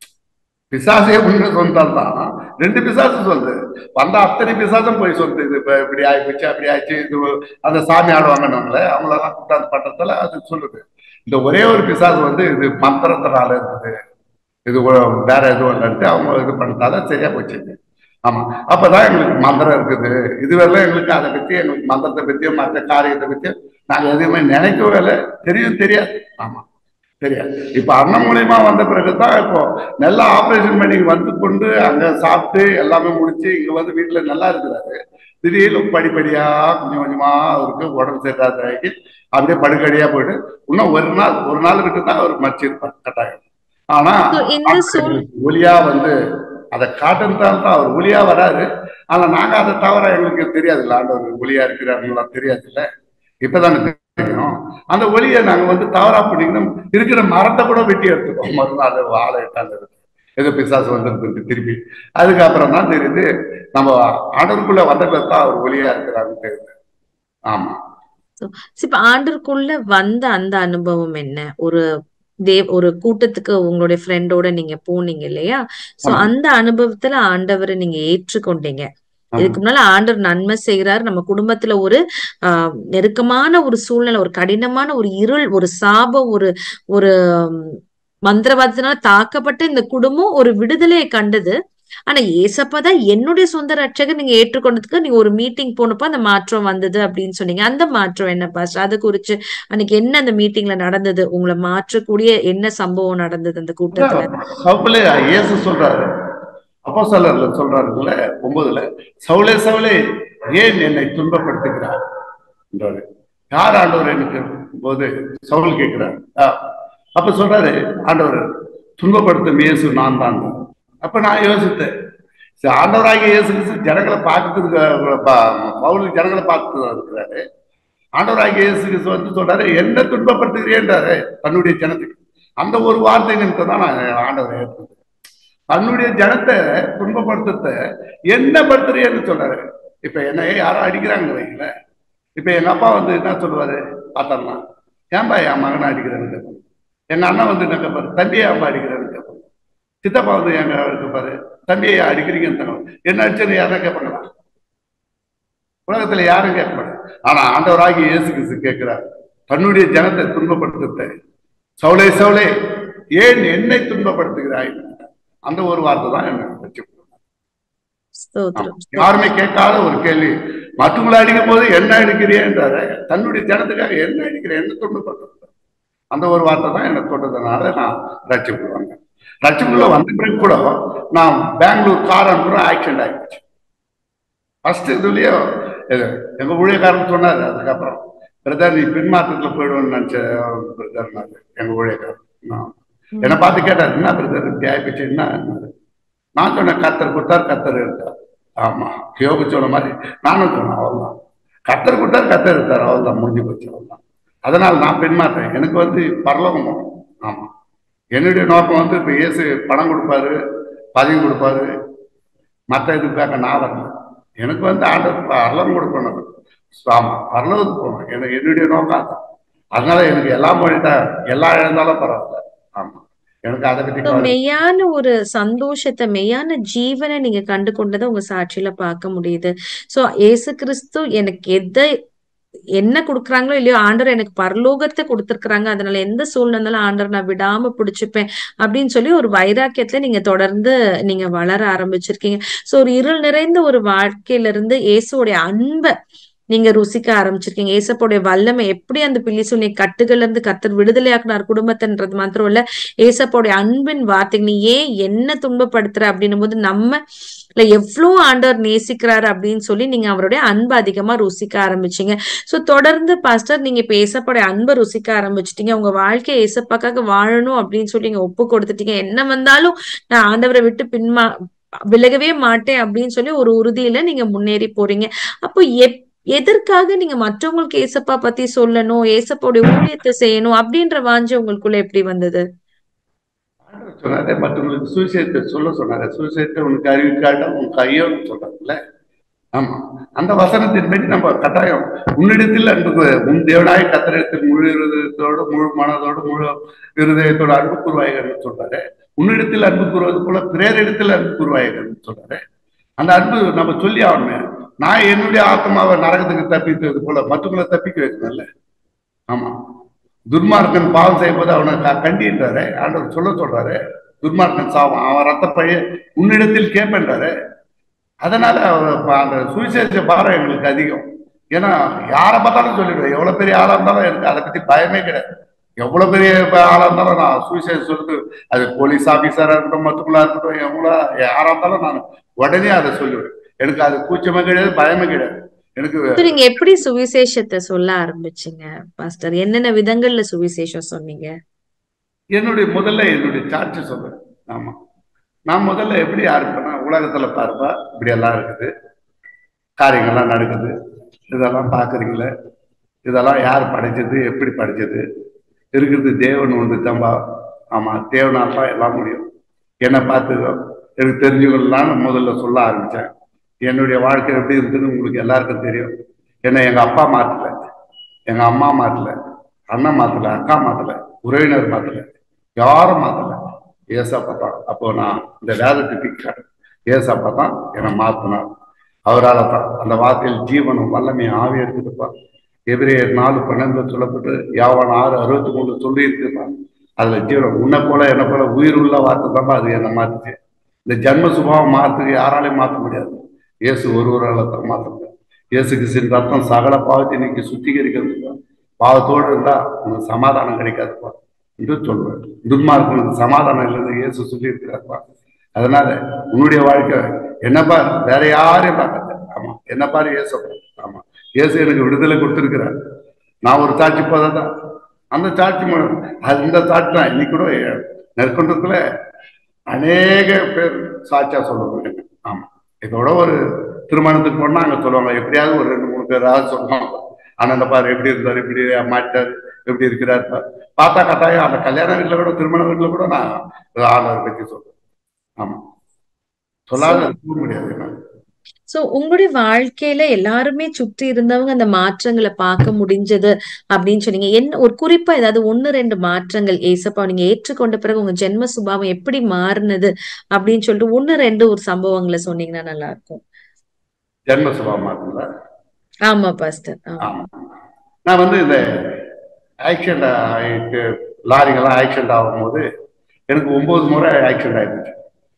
பிசாசே உண்மை சொன்னால்தான் தான் ரெண்டு பிசாசு சொல்லுது வந்த அத்தனை பிசாசும் போய் சொல்லுது இது இப்ப இப்படி ஆயிப்போச்சு அப்படி ஆயிடுச்சு இது அந்த சாமி ஆடுவாங்கன்னு அவங்களெல்லாம் கூட்டாந்து பண்றதுல அது சொல்லுது இந்த ஒரே ஒரு பிசாசு வந்து இது மந்திரத்தினால இருக்குது இது ஒ- வேற எதுவும் இல்லைன்ட்டு அவங்க இது பண்ணதால சரியா போச்சு ஆமா அப்பதான் எங்களுக்கு மந்திரம் இருக்குது இதுவரையிலும் எங்களுக்கு அதை பத்தி எங்களுக்கு மந்திரத்தை பத்தியும் மற்ற காரியத்தை பத்தியும் நாங்க எதுவுமே நினைக்கவே இல்லை தெரியும் தெரியாது ஆமா தெரியாது இப்ப அண்ணன் மூலியமா வந்த பிறகுதான் இப்போ நல்லா ஆபரேஷன் பண்ணி வந்து கொண்டு அங்க சாப்பிட்டு எல்லாமே முடிச்சு இங்க வந்து வீட்டுல நல்லா இருக்கிறாரு திடீர்னு படிப்படியா கொஞ்சம் கொஞ்சமா அவருக்கு உடம்பு சரியாதாகி அப்படியே படுக்கடியா போயிட்டு இன்னும் ஒரு நாள் ஒரு நாள் விட்டு தான் அவர் மச்சிருப்பார் கட்டாயம் ஆனா So, இந்த சூழ் ஒளியா வந்து அதை காட்டுறதால தான் அவர் ஒளியா வராரு ஆனா நாங்க அதை தவிர எங்களுக்கு தெரியாது இல்ல ஆண்டவர் ஒளியா இருக்கிறாருங்களா தெரியாது இல்ல இப்பதானே தெரியும் அந்த ஒளியை நாங்க வந்து தவறா பண்ணிக்கணும் இருக்கிற மரத்தை கூட வெட்டி எடுத்துக்கோம் மறுநாள் வாழை இட்டாங்க ஏதோ பிசாசு வந்துருக்கு திருப்பி அதுக்கப்புறம் தான் தெரியுது நம்ம ஆண்டவருக்குள்ள வந்த பேர் தான் அவர் ஒளியா இருக்கிறாருன்னு தெரியுது ஆமா இப்ப ஆண்டருக்குள்ள வந்த அந்த அனுபவம் என்ன ஒரு தேவ் ஒரு கூட்டத்துக்கு உங்களுடைய ஃப்ரெண்டோட நீங்க போனீங்க இல்லையா சோ ஆமா. அந்த அனுபவத்துல ஆண்டவரை நீங்க ஏற்றுக்கொண்டீங்க இதுக்கு முன்னால ஆண்டவர் நன்மை செய்கிறார் நம்ம குடும்பத்துல ஒரு ஆஹ் நெருக்கமான ஒரு சூழ்நிலை ஒரு கடினமான ஒரு இருள் ஒரு சாபம் ஒரு ஒரு மந்திரவாதத்தினால தாக்கப்பட்ட இந்த குடும்பம் ஒரு விடுதலையை கண்டது ஆனா ஏசப்பா தான் என்னுடைய சொந்த ரட்சகர் நீங்க ஏற்றுக்கொண்டதுக்கு நீங்க ஒரு மீட்டிங் போனப்போ அந்த மாற்றம் வந்தது அப்படின்னு சொன்னீங்க அந்த மாற்றம் என்ன பாஸ்டர் அது குறிச்சு அன்னைக்கு என்ன அந்த மீட்டிங்ல நடந்தது உங்களை மாற்றக்கூடிய என்ன சம்பவம் நடந்தது அந்த கூட்டத்துல சவுலே இயேசு சொல்றாரு அப்போ சொல்லல சொல்றாருல்ல ஒன்பதுல சவுலே சவுலே ஏன் என்னை துன்பப்படுத்துகிறார் என்றாரு யார் ஆண்டவர் எனக்கு போது சவுல் கேட்கிறார் ஆஹ் அப்ப சொல்றாரு ஆண்டவர் துன்பப்படுத்தும் இயேசு நான் தான் அப்ப நான் யோசித்தேன் சரி, ஆண்டவராகிய இயேசு கிறிஸ்து ஜனங்களை பார்க்கறதுக்கு ப- பவுலுக்கு ஜனங்களை பார்த்து இருக்கிறாரு ஆண்டவராகிய இயேசு கிறிஸ்து வந்து சொல்றாரு என்ன துன்பப்படுத்துகிறேன்றாரு தன்னுடைய ஜனத்துக்கு அந்த ஒரு வார்த்தை நிமித்தம் தான் நான் ஆண்டவரை ஏற்றுக்கிறேன் தன்னுடைய ஜனத்தை துன்பப்படுத்துறத என்ன படுத்துறியன்னு சொல்றாரு இப்ப என்ன யாரும் அடிக்கிறாங்க வைங்களேன் இப்ப எங்க அப்பா வந்து என்ன சொல்லுவாரு பார்த்தோம்னா ஏன்பா என் மகனை அடிக்கிறேன்னு கேட்பாரு எங்க அண்ணன் வந்து என்ன கேட்பாரு தம்பியை ஏன்பா அடிக்கிறேன்னு கேட்பாரு சித்தப்பா வந்து எங்க கேட்பாரு தம்பியை ஏன் அடிக்கிறீங்கன்னு தருவாரு. என்ன அடிச்சேன்னு யாரும் கேட்பாங்களா உலகத்துல யாரும் கேட்க மாட்டாங்க ஆனா ஆண்டவராகி இயேசு கிறிஸ்து கேட்கிறார் தன்னுடைய ஜனத்தை துன்பப்படுத்துத்த சவுளே சவுளே ஏன் என்னை துன்பப்படுத்துகிறாய் அந்த ஒரு வார்த்தை தான் என்ன வச்சு ஸ்தோத்திரம் யாருமே கேட்காத ஒரு கேள்வி மற்றவங்களை அடிக்கும் போது என்ன அடிக்கிறேன்றாரு தன்னுடைய ஜனத்துக்காக என்ன அடிக்கிறேன் என்ன துன்பப்படுத்துற அந்த ஒரு வார்த்தை தான் எனக்கு தொட்டதுனால நான் ரட்சிப்புள்ளாங்க ரட்சிப்புள்ள வந்த பிறகு கூட நான் பெங்களூர் கார் அனுப்புற ஆக்சிடென்ட் ஆயிடுச்சு ஃபர்ஸ்ட் இதுலயே இது, எங்க ஊழியக்காரன் சொன்னாரு அதுக்கப்புறம் பிரதர் நீ பின்மாற்றத்துல போயிடுவேன்னு நினைச்ச பிரதர் எங்க ஊழியக்காரன் நான் என்னை பார்த்து கேட்டார் என்ன பிரதர் இப்படி ஆயிப்போச்சு என்ன என்னது?" நான் சொன்னேன் கத்தர் கொடுத்தார் கத்தர் எடுத்தார் ஆமா யோகு சொன்ன மாதிரி நானும் சொன்னேன் அவ்வளவுதான் கத்தர் கொடுத்தார் கத்தர் எடுத்தார் அவ்வளவுதான் முடிஞ்சு போச்சு அவ்வளவுதான் அதனால நான் பின்மாற்றேன் எனக்கு வந்து பரலோகம் போகணும். ஆமா என்னுடைய நோக்கம் வந்து இப்ப இயேசு பணம் கொடுப்பாரு பதவி கொடுப்பாரு மற்ற இதுக்காக நான் வரல எனக்கு வந்து ஆண்டவர் பரலோகம் கொடுக்கணும் ஆமா பரலோகத்துக்கு போகணும் எனக்கு என்னுடைய நோக்கம் அதான் அதனால எனக்கு எல்லாம் போயிட்டா எல்லாம் இழந்தாலும் பரவாயில்ல ஆமா எனக்கு அதை பத்தி So, கவலை மெய்யான ஒரு சந்தோஷத்தை மெய்யான ஜீவனை நீங்க கண்டு கொண்டதை உங்க சாட்சியில பார்க்க முடியுது சோ ஏசு கிறிஸ்து எனக்கு எதை என்ன கொடுக்குறாங்களோ இல்லையோ ஆண்டவர் எனக்கு பரலோகத்தை கொடுத்திருக்கிறாங்க அதனால எந்த சூழ்நிலை இருந்தாலும் ஆண்டவர் நான் விடாம பிடிச்சுப்பேன் அப்படின்னு சொல்லி ஒரு வைராக்கியத்துல நீங்க தொடர்ந்து நீங்க வளர ஆரம்பிச்சிருக்கீங்க சோ ஒரு இருள் நிறைந்த ஒரு வாழ்க்கையில இருந்து இயேசுவோடைய அன்பை நீங்க ருசிக்க ஆரம்பிச்சிருக்கீங்க ஏசப்போடைய வல்லமை எப்படி அந்த பிள்ளி சுனி கட்டுகள்ல இருந்து கத்தர் விடுதலையாக்குனார் குடும்பத்தின்றது மாத்திரம் இல்ல ஏசப்போடைய அன்பின் வார்த்தை நீ ஏன் என்ன துன்பப்படுத்துற அப்படின்னும் போது நம்ம இல்ல எவ்வளவு ஆண்டவர் நேசிக்கிறாரு அப்படின்னு சொல்லி நீங்க அவருடைய அன்பு அதிகமா ருசிக்க ஆரம்பிச்சீங்க சோ தொடர்ந்து பாஸ்டர் நீங்க இப்ப ஏசப்போடைய அன்பை ருசிக்க ஆரம்பிச்சிட்டீங்க உங்க வாழ்க்கையை ஏசப்பாக்காக வாழணும் அப்படின்னு சொல்லி நீங்க ஒப்பு கொடுத்துட்டீங்க என்ன வந்தாலும் நான் ஆண்டவரை விட்டு பின்மா விலகவே மாட்டேன் அப்படின்னு சொல்லி ஒரு உறுதியில நீங்க முன்னேறி போறீங்க அப்போ எப் எதற்காக நீங்க மற்றவங்களுக்கு ஏசப்பா பத்தி சொல்லணும் ஏசப்பாவுடைய ஊழியத்தை செய்யணும் அப்படின்ற வாஞ்சை உங்களுக்குள்ள எப்படி வந்தது ஆண்டவர் சொன்னாரு மற்றவங்களுக்கு சுவிசேஷத்தை சொல்ல சொன்னாரு சுவிசேஷத்தை உனக்கு அறிவிக்காட்ட உன் கையோன்னு சொல்றாங்கல்ல ஆமா அந்த வசனத்தின்படி நம்ம கட்டாயம் உன்னிடத்தில் அன்பு கூறு. உன் தேவனாய் கத்தரிடத்தில் முழு இருதயத்தோடு முழு மனதோடு முழு இருதயத்தோடு அன்பு கூறுவாய்கள்னு சொல்றாரு உன்னிடத்தில் அன்பு கூறுவது போல பிறரிடத்தில் அன்பு கூறுவாய்கள்னு சொல்றாரு அந்த அன்பு நம்ம சொல்லி ஆகணுமே நான் என்னுடைய ஆத்மாவை நரகத்துக்கு தப்பித்தது போல மற்றவங்களை தப்பிக்க வைக்கணும்ல ஆமா துர்மார்க்கன் பாவம் செய்யும்போது அவனை க- கண்டின்றாரு ஆண்டவர் சொல்ல சொல்றாரு துர்மார்க்கன் சாவான் அவன் ரத்த பழைய உன்னிடத்தில் கேட்பேன்றாரு அதனால அவர் ப- அந்த சுவிசேஷ பாரம் எங்களுக்கு அதிகம் ஏன்னா யாரை பார்த்தாலும் சொல்லிடுவேன் எவ்வளவு பெரிய ஆளா இருந்தாலும் எனக்கு அதை பத்தி பயமே கிடையாது எவ்வளவு பெரிய ப- ஆளா இருந்தாலும் நான் சுவிசேஷம் சொல்லிட்டு அது போலீஸ் ஆபீசரா இருக்கட்டும் மற்றவங்களா இருக்கட்டும் எவ்வளோ யாரா இருந்தாலும் நான் உடனே அதை சொல்லுவேன் எனக்கு அது கூச்சமே கிடையாது பயமே கிடையாது எனக்கு So, நீங்க எப்படி சுவிசேஷத்தை சொல்ல ஆரம்பிச்சீங்க பாஸ்டர் என்னென்ன விதங்கள்ல சுவிசேஷம் சொன்னீங்க என்னுடைய முதல்ல என்னுடைய சாட்சி சொல்றேன் ஆமா நான் முதல்ல எப்படி ஆரம்பிப்பேன்னா உலகத்துல பார்ப்பா இப்படி எல்லாம் இருக்குது காரியங்கள்லாம் நடக்குது இதெல்லாம் பாக்குறீங்களே இதெல்லாம் யார் படைச்சது எப்படி படைச்சது இருக்கிறது தேவன் ஒன்று தம்பா ஆமா தேவனால் தான் எல்லாம் முடியும் என்னை பார்த்துக்கோ எனக்கு தெரிஞ்சவங்களாம் நான் முதல்ல சொல்ல ஆரம்பிச்சேன் என்னுடைய வாழ்க்கை எப்படி இருக்குன்னு உங்களுக்கு எல்லாருக்கும் தெரியும் என்னை எங்க அப்பா மாத்தல எங்க அம்மா மாத்தல அண்ணன் மாத்தல அக்கா மாத்தல உறவினர் மாத்தல யாரும் மாத்தல ஏசப்பா தான் அப்போ நான் இந்த வேதத்துக்கு ஏசப்பா தான் என்னை மாத்தினார் அவரால் தான் அந்த வார்த்தையில் ஜீவனும் வல்லமை ஆவி இருக்குதுப்பா எபிரேயர் நாலு பன்னெண்டு சொல்லப்பட்டு யாவான் ஆறு அறுபத்தி மூணு சொல்லி இருக்குப்பா அதுல ஜீவனம் உன்னை போல என்ன போல உயிர் உள்ள வார்த்தை தான்ப்பா அது என்ன மாத்துச்சு இந்த ஜன்ம சுபாவம் மாத்துக்கு யாராலையும் மாற்ற முடியாது இயேசு ஒருவரால தான் மாற்ற முடியாது இயேசு கிறிஸ்தின் ரத்தம் சகல பாவத்தை இன்னைக்கு சுத்திகரிக்கிறது பாவத்தோடு இருந்தா உனக்கு சமாதானம் கிடைக்காதுப்பா என்று சொல்வேன் துன்மார்க்கனுக்கு சமாதானம் இல்லைன்னு இயேசு சொல்லி இருக்கிறார்ப்பா அதனால உன்னுடைய வாழ்க்கை என்ன பார் வேற யாரையும் பார்க்காத ஆமா என்ன பாரு இயேசு ஆமா இயேசு எனக்கு விடுதலை கொடுத்திருக்கிறார் நான் ஒரு சாட்சி போதான் அந்த சாட்சி மூலம் அது இந்த சாட்சி தான் இன்னைக்கு கூட நெற்கொண்டத்துல அநேக பேர் சாட்சியா சொல்லுவாங்க ஆமா இதோட ஒரு திருமணத்துக்கு போனா அங்க சொல்லுவாங்க எப்படியாவது ஒரு ரெண்டு மூணு பேராவது சொல்லுவாங்க ஆனந்த பாரு எப்படி இருந்தார் இப்படி மாட்டார் எப்படி இருக்கிறார் பாரு. பார்த்தா கட்டாயம் அந்த கல்யாண வீட்டுல கூட திருமண வீட்டுல கூட நான் ஆண்டவர் பத்தி சொல்றேன் ஆமா சொல்லாத இருக்க முடியாது என்னால. சோ உங்களுடைய வாழ்க்கையில எல்லாருமே சுற்றி இருந்தவங்க அந்த மாற்றங்களை பார்க்க முடிஞ்சது அப்படின்னு சொன்னீங்க என்ன ஒரு குறிப்பா ஏதாவது ஒண்ணு ரெண்டு மாற்றங்கள் ஏசப்பா நீங்க ஏற்றுக்கொண்ட பிறகு உங்க ஜென்ம சுபாவம் எப்படி மாறுனது அப்படின்னு சொல்லிட்டு ஒண்ணு ரெண்டு ஒரு சம்பவங்களை சொன்னீங்கன்னா நல்லா இருக்கும் ஜென்ம சுபாவமா இருக்குல்ல ஆமா பாஸ்டர் ஆமா நான் வந்து இந்த ஆக்சிடென்ட் ஆயிட்டு லாரிங்கெல்லாம் ஆக்சிடென்ட் ஆகும்போது எனக்கு ஒன்பது முறை ஆக்சிடென்ட் ஆயிடுச்சு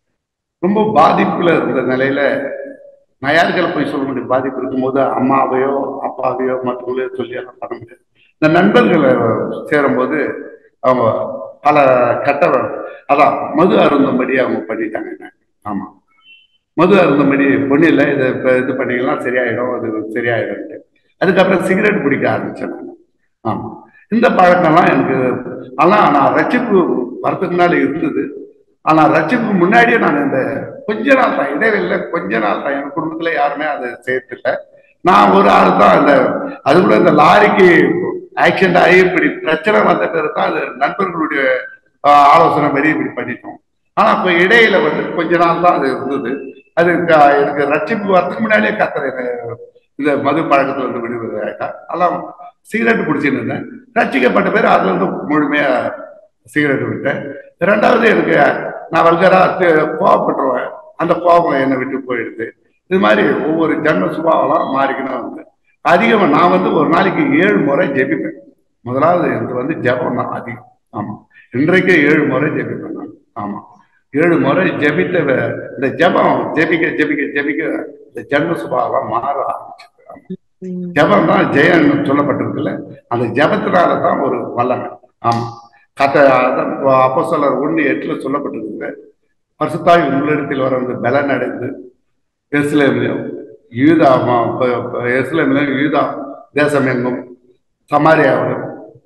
ரொம்ப பாதிப்புல இருந்த நிலையில நான் யாருக்கெல்லாம் போய் சொல்ல முடியும் பாதிப்பு இருக்கும்போது அம்மாவையோ அப்பாவையோ மற்றவங்களையோ சொல்லி எல்லாம் பண்ண முடியாது இந்த நண்பர்களை சேரும்போது அவங்க பல கட்ட அதான் மது அருந்தும்படி அவங்க பண்ணிட்டாங்க என்ன ஆமா மது அருந்தும்படி பொண்ணு இல்லை இதை இப்போ இது பண்ணீங்கன்னா சரியாயிடும் அது சரியாயிடும்ட்டு அதுக்கப்புறம் சிகரெட் பிடிக்க ஆரம்பிச்சேன் நான் ஆமா இந்த பழக்கம்லாம் எனக்கு ஆனால் நான் ரட்சிப்பு வரதுக்கு முன்னாடி இருந்தது ஆனா ரட்சிப்புக்கு முன்னாடியே நான் இந்த கொஞ்ச நாள் தான் இடைவெளியில கொஞ்ச நாள் தான் என் குடும்பத்துல யாருமே அதை சேர்த்துல நான் ஒரு ஆள் தான் இந்த அது கூட இந்த லாரிக்கு ஆக்சிடென்ட் ஆகி இப்படி பிரச்சனை வந்த பிறகு தான் அது நண்பர்களுடைய ஆஹ், ஆலோசனை படி இப்படி பண்ணிட்டோம் ஆனா இப்ப இடையில வந்து கொஞ்ச நாள் தான் அது இருந்தது அது க- எனக்கு ரட்சிப்பு வரதுக்கு முன்னாடியே கத்துற இந்த மது பழக்கத்துல இருந்து விடுவது ஆயிட்டா எல்லாம் சிகரெட் பிடிச்சின்னு இருந்தேன் ரட்சிக்கப்பட்ட பேர் அதுல இருந்து முழுமையா சிகரெட் விட்டேன் ரெண்டாவது எனக்கு நான் வல்கரா கோவப்பட்டுருவேன் அந்த கோபம் என்னை விட்டு போயிடுது இது மாதிரி ஒவ்வொரு ஜன்ம சுபாவெல்லாம் மாறிக்கணும் வந்து அதிகமா நான் வந்து ஒரு நாளைக்கு ஏழு முறை ஜெபிப்பேன் முதலாவது எனக்கு வந்து ஜெபம் தான் அதிகம் ஆமா இன்றைக்கே ஏழு முறை ஜெபிப்பேன் நான் ஆமா ஏழு முறை ஜெபித்த வே- இந்த ஜெபம் ஜெபிக்க ஜெபிக்க ஜெபிக்க இந்த ஜன்ம சுபாவம் மாற ஆரம்பிச்சது ஆமா. உம் ஜெபம் தான் ஜெயம் சொல்லப்பட்டிருக்குல்ல அந்த ஜெபத்தினால தான் ஒரு வல்லமை ஆமா கத்த அப்போ சொல்லர் ஒண்ணு எட்டுல சொல்லப்பட்டிருக்கு பரிசுத்தாய் உள்ளிடத்தில் வர வந்து பலன் அடைந்து எருசலேமிலும் யூதா ம- ப- ப- எருசலேமிலும் யூதா தேசம் எங்கும் சமாரியாவிலும்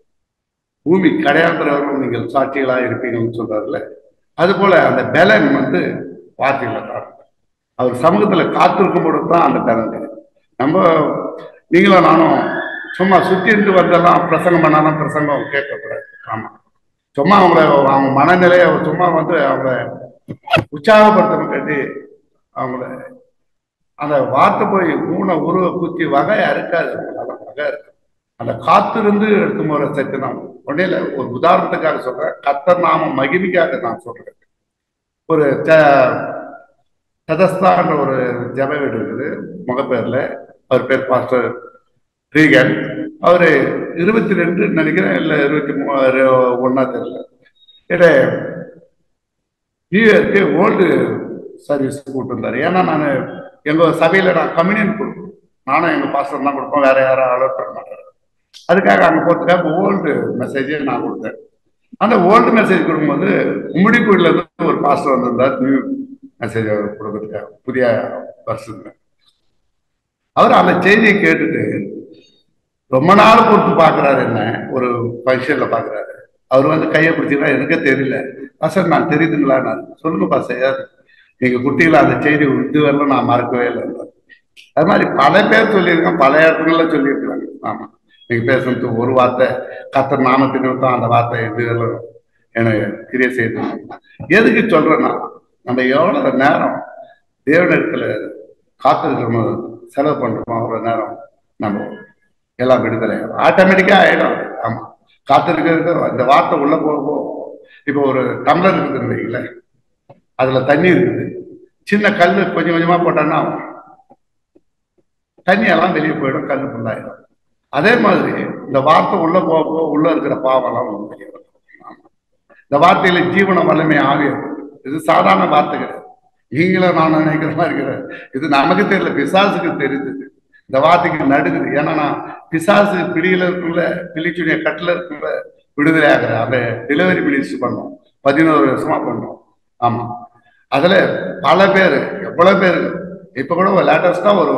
பூமி கடையாந்திரவர்களும் நீங்கள் சாட்சிகளா இருப்பீங்கன்னு சொல்றாருல அது போல அந்த பலன் வந்து வார்த்தைகளை தான் இருக்கு. அவர் சமூகத்துல காத்திருக்கும் பொழுது தான் அந்த பலன் கிடைக்கும் நம்ம நீங்களும் நானும் சும்மா சுத்தி இருந்து வந்தெல்லாம் பிரசங்கம் பண்ணாலும் பிரசங்கம் கேட்கக்கூடாது ஆமா சும்மா அவங்கள அவங்க மனநிலையை சும்மா வந்து அவங்கள உற்சாகப்படுத்தணும் கட்டி அவங்கள அந்த வார்த்தை போய் மூணை உருவ குத்தி வகையா இருக்காது அவங்களால வகை இருக்கு அந்த காத்திருந்து எடுத்து முறை சத்து நான் ஒன்னே இல்லை ஒரு உதாரணத்துக்காக சொல்றேன் கத்தர் நாம மகிமைக்காக நான் சொல்றேன் ஒரு சதஸ்தான்ற ஒரு ஜப வீடு இருக்குது முகப்பேர்ல அவர் பேர் பாஸ்டர் ரீகன் அவரு இருபத்தி ரெண்டு நினைக்கிறேன் இல்ல இருபத்தி மூணு ஒன்னா தெரியல இட நியூ இயர்க்கு ஓல்டு சர்வீஸ் கூப்பிட்டு இருந்தாரு ஏன்னா நான் எங்க சபையில நான் கம்யூனியன் கொடுப்போம் நானும் எங்க பாஸ்டர் தான் கொடுப்போம் வேற யாரும் அலோட் பண்ண மாட்டாரு அதுக்காக அங்க போறதுக்காக ஓல்டு மெசேஜே நான் கொடுத்தேன் அந்த ஓல்டு மெசேஜ் கொடுக்கும்போது உம்முடிக்குடில இருந்து ஒரு பாஸ்டர் வந்திருந்தார் நியூ மெசேஜ் கொடுக்கறதுக்காக புதிய வருஷத்துல அவர் அந்த செய்தியை கேட்டுட்டு ரொம்ப நாள் பொறுத்து பாக்குறாரு என்ன ஒரு ஃபங்க்ஷன்ல பாக்குறாரு அவர் வந்து கையை பிடிச்சிங்கன்னா எனக்கே தெரியல பாஸ்டர் நான் தெரியுதுங்களா நான் சொல்லுங்க பாஸ்டர் நீங்க குட்டியில அந்த செய்தி இதுவரையிலும் நான் மறக்கவே இல்லை அது மாதிரி பல பேர் சொல்லியிருக்கேன் பல இடத்துங்கள்ல சொல்லியிருக்கிறாங்க ஆமா நீங்க பேசுறது ஒரு வார்த்தை கத்தர் நாமத்தின் நிமித்தம் அந்த வார்த்தை இதுவரையிலும் எனக்கு கிரிய செய்து எதுக்கு சொல்றேன்னா நம்ம எவ்வளவு நேரம் தேவனிடத்துல காத்திருக்கிறோமோ செலவு பண்றோமோ அவ்வளவு நேரம் நம்ம எல்லாம் விடுதலை ஆட்டோமேட்டிக்கா ஆயிடும் அது. ஆமா காத்திருக்கிறது அந்த வார்த்தை உள்ள போக இப்போ ஒரு டம்ளர் இருக்குதுன்னு வைங்களேன் அதுல தண்ணி இருக்குது சின்ன கல் கொஞ்சம் கொஞ்சமா போட்டோன்னா தண்ணியெல்லாம் வெளியே போயிடும் கண்ணு ஃபுல்லாயிடும் அதே மாதிரி இந்த வார்த்தை உள்ள போக போக உள்ள இருக்கிற பாவம்லாம் வந்து வெளியே வரும் ஆமா. இந்த வார்த்தையில ஜீவன வல்லமை ஆவி இருக்கு. இது சாதாரண வார்த்தை கிடையாது நீங்களும் நான் நினைக்கிற மாதிரி கிடையாது இது நமக்கு தெரியல பிசாசுக்கு தெரியுது இந்த வார்த்தைக்கு நடுங்குது ஏன்னா நான் பிசாசு பிடியில இருக்குள்ள பிள்ளிச்சுடைய கட்டில இருக்குள்ள விடுதலை ஆகிற அந்த டெலிவரி மினிஸ்டர் பண்ணோம் பதினோரு வருஷமா பண்ணோம் ஆமா அதுல பல பேர் எவ்வளவு பேர் இப்ப கூட லேட்டஸ்டா ஒரு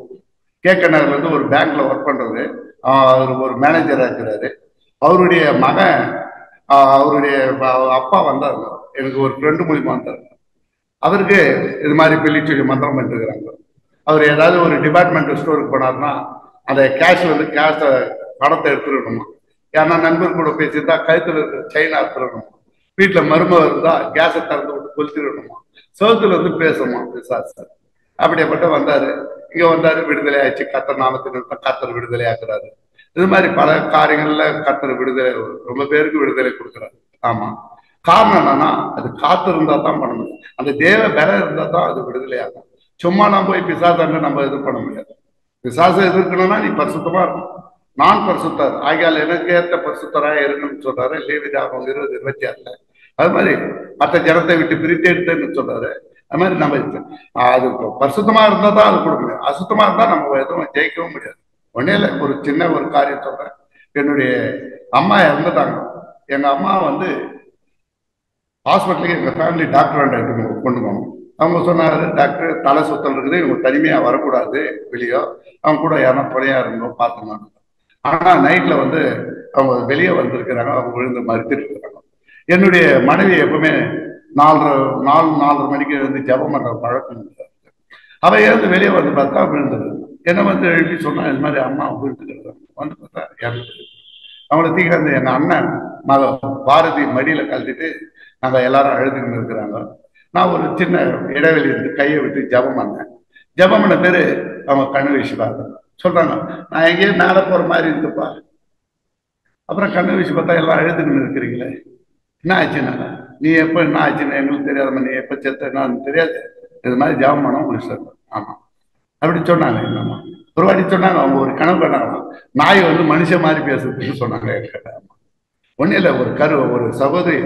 கேக்க நகர்ல இருந்து ஒரு பேங்க்ல ஒர்க் பண்றது ஆஹ் அவர் ஒரு மேனேஜரா இருக்கிறாரு அவருடைய மகன் ஆஹ் அவருடைய ப- அப்பா வந்தார் எனக்கு ஒரு ஃப்ரெண்டு மூலியமா வந்தார் அவருக்கு இது மாதிரி பிள்ளிச்சொல்லி மந்திரம் பண்ணிருக்கிறாங்க அவர் ஏதாவது ஒரு டிபார்ட்மெண்ட் ஸ்டோருக்கு போனார்னா அந்த கேஷ் வந்து கேஷ பணத்தை எடுத்துடணுமா ஏன்னா நண்பர் கூட பேசியிருந்தா கழுத்துல இருக்கிற செயின் அறுத்துடணுமா வீட்டுல மருமக இருந்தா கேஸை திறந்து விட்டு கொளுத்திடணுமா சோத்துல வந்து பேசணுமா பிசாசு அப்படியேப்பட்ட வந்தாரு இங்க வந்தாரு விடுதலை ஆயிடுச்சு கத்தர் நாமத்தின் கத்தர் விடுதலை ஆக்குறாரு இது மாதிரி பல காரியங்கள்ல கத்தர் விடுதலை ரொம்ப பேருக்கு விடுதலை கொடுக்குறாரு ஆமா காரணம் என்னன்னா அது காத்து இருந்தா தான் பண்ண முடியும் அந்த தேவ பலம் இருந்தா தான் அது விடுதலை ஆகும் சும்மா நான் போய் பிசாசாங்க நம்ம இது பண்ண முடியாது பிசாசை எதிர்க்கணும்னா நீ பரிசுத்தமா இருக்கணும் நான் பரிசுத்தர் ஆகியால் எனக்கு ஏற்ற பரிசுத்தராக இருக்கணும்னு சொல்றாரு லேவிதாகம் இருபது இருபத்தி ஆறுல அது மாதிரி மற்ற ஜனத்தை விட்டு பிரித்து எடுத்துன்னு சொல்றாரு அது மாதிரி நம்ம இது- அது பரிசுத்தமா இருந்தா தான் அது கொடுக்க முடியும் அசுத்தமா இருந்தா நம்ம எதுவும் ஜெயிக்கவும் முடியாது ஒன்னே இல்லை ஒரு சின்ன ஒரு காரியம் சொல்றேன் என்னுடைய அம்மா இறந்துட்டாங்க எங்க அம்மா வந்து ஹாஸ்பிட்டலுக்கு எங்க ஃபேமிலி டாக்டர் ஆண்டு கொண்டு போனோம் அவங்க சொன்னாரு டாக்டர் தலை சுத்தல் இருக்குது இவங்க தனிமையா வரக்கூடாது வெளியே அவங்க கூட யாரா துணையா இருந்தோம் பார்த்துனாங்க ஆனா நைட்ல வந்து அவங்க வெளியே வந்திருக்கிறாங்க அவங்க விழுந்து மறுத்துட்டு இருக்கிறாங்க என்னுடைய மனைவி எப்பவுமே நாலரை நாலு நாலரை மணிக்கு எழுந்து ஜெபம் பண்ற பழக்கம் இல்லை அவ எழுந்து வெளியே வந்து பார்த்தா விழுந்தது என்ன வந்து எழுப்பி சொன்னா இது மாதிரி அம்மா விழுந்துக்கிறாங்க வந்து பார்த்தா இறந்து அவங்கள தீக்காந்து எங்க அண்ணன் மக பாரதி மடியில கழட்டிட்டு நாங்க எல்லாரும் அழுதுகிட்டு இருக்கிறாங்க நான் ஒரு சின்ன இடைவெளி இருந்து கையை விட்டு ஜெபம் பண்ணேன் ஜெபம் பண்ண பேரு அவங்க கண்ணு வீசி பார்த்தாங்க சொல்றாங்க நான் எங்கேயோ மேலே போற மாதிரி இருந்துப்பா அப்புறம் கண்ணு வீசி பார்த்தா எல்லாம் அழுதுகிட்டு இருக்கிறீங்களே என்ன ஆச்சுன்னா நீ எப்போ என்ன ஆச்சுன்னு எங்களுக்கு தெரியாதம்மா நீ எப்போ செத்த என்னன்னு தெரியாது இது மாதிரி ஜெபம் பண்ண உங்களுக்கு சொல்றேன் ஆமா அப்படி சொன்னாங்க எங்க அம்மா ஒரு வாட்டி சொன்னாங்க அவங்க ஒரு கனவு பண்ணாங்க நாய் வந்து மனுஷன் மாதிரி பேசுறதுன்னு சொன்னாங்க என்கிட்ட ஒன்றும் இல்லை ஒரு கரு ஒரு சகோதரி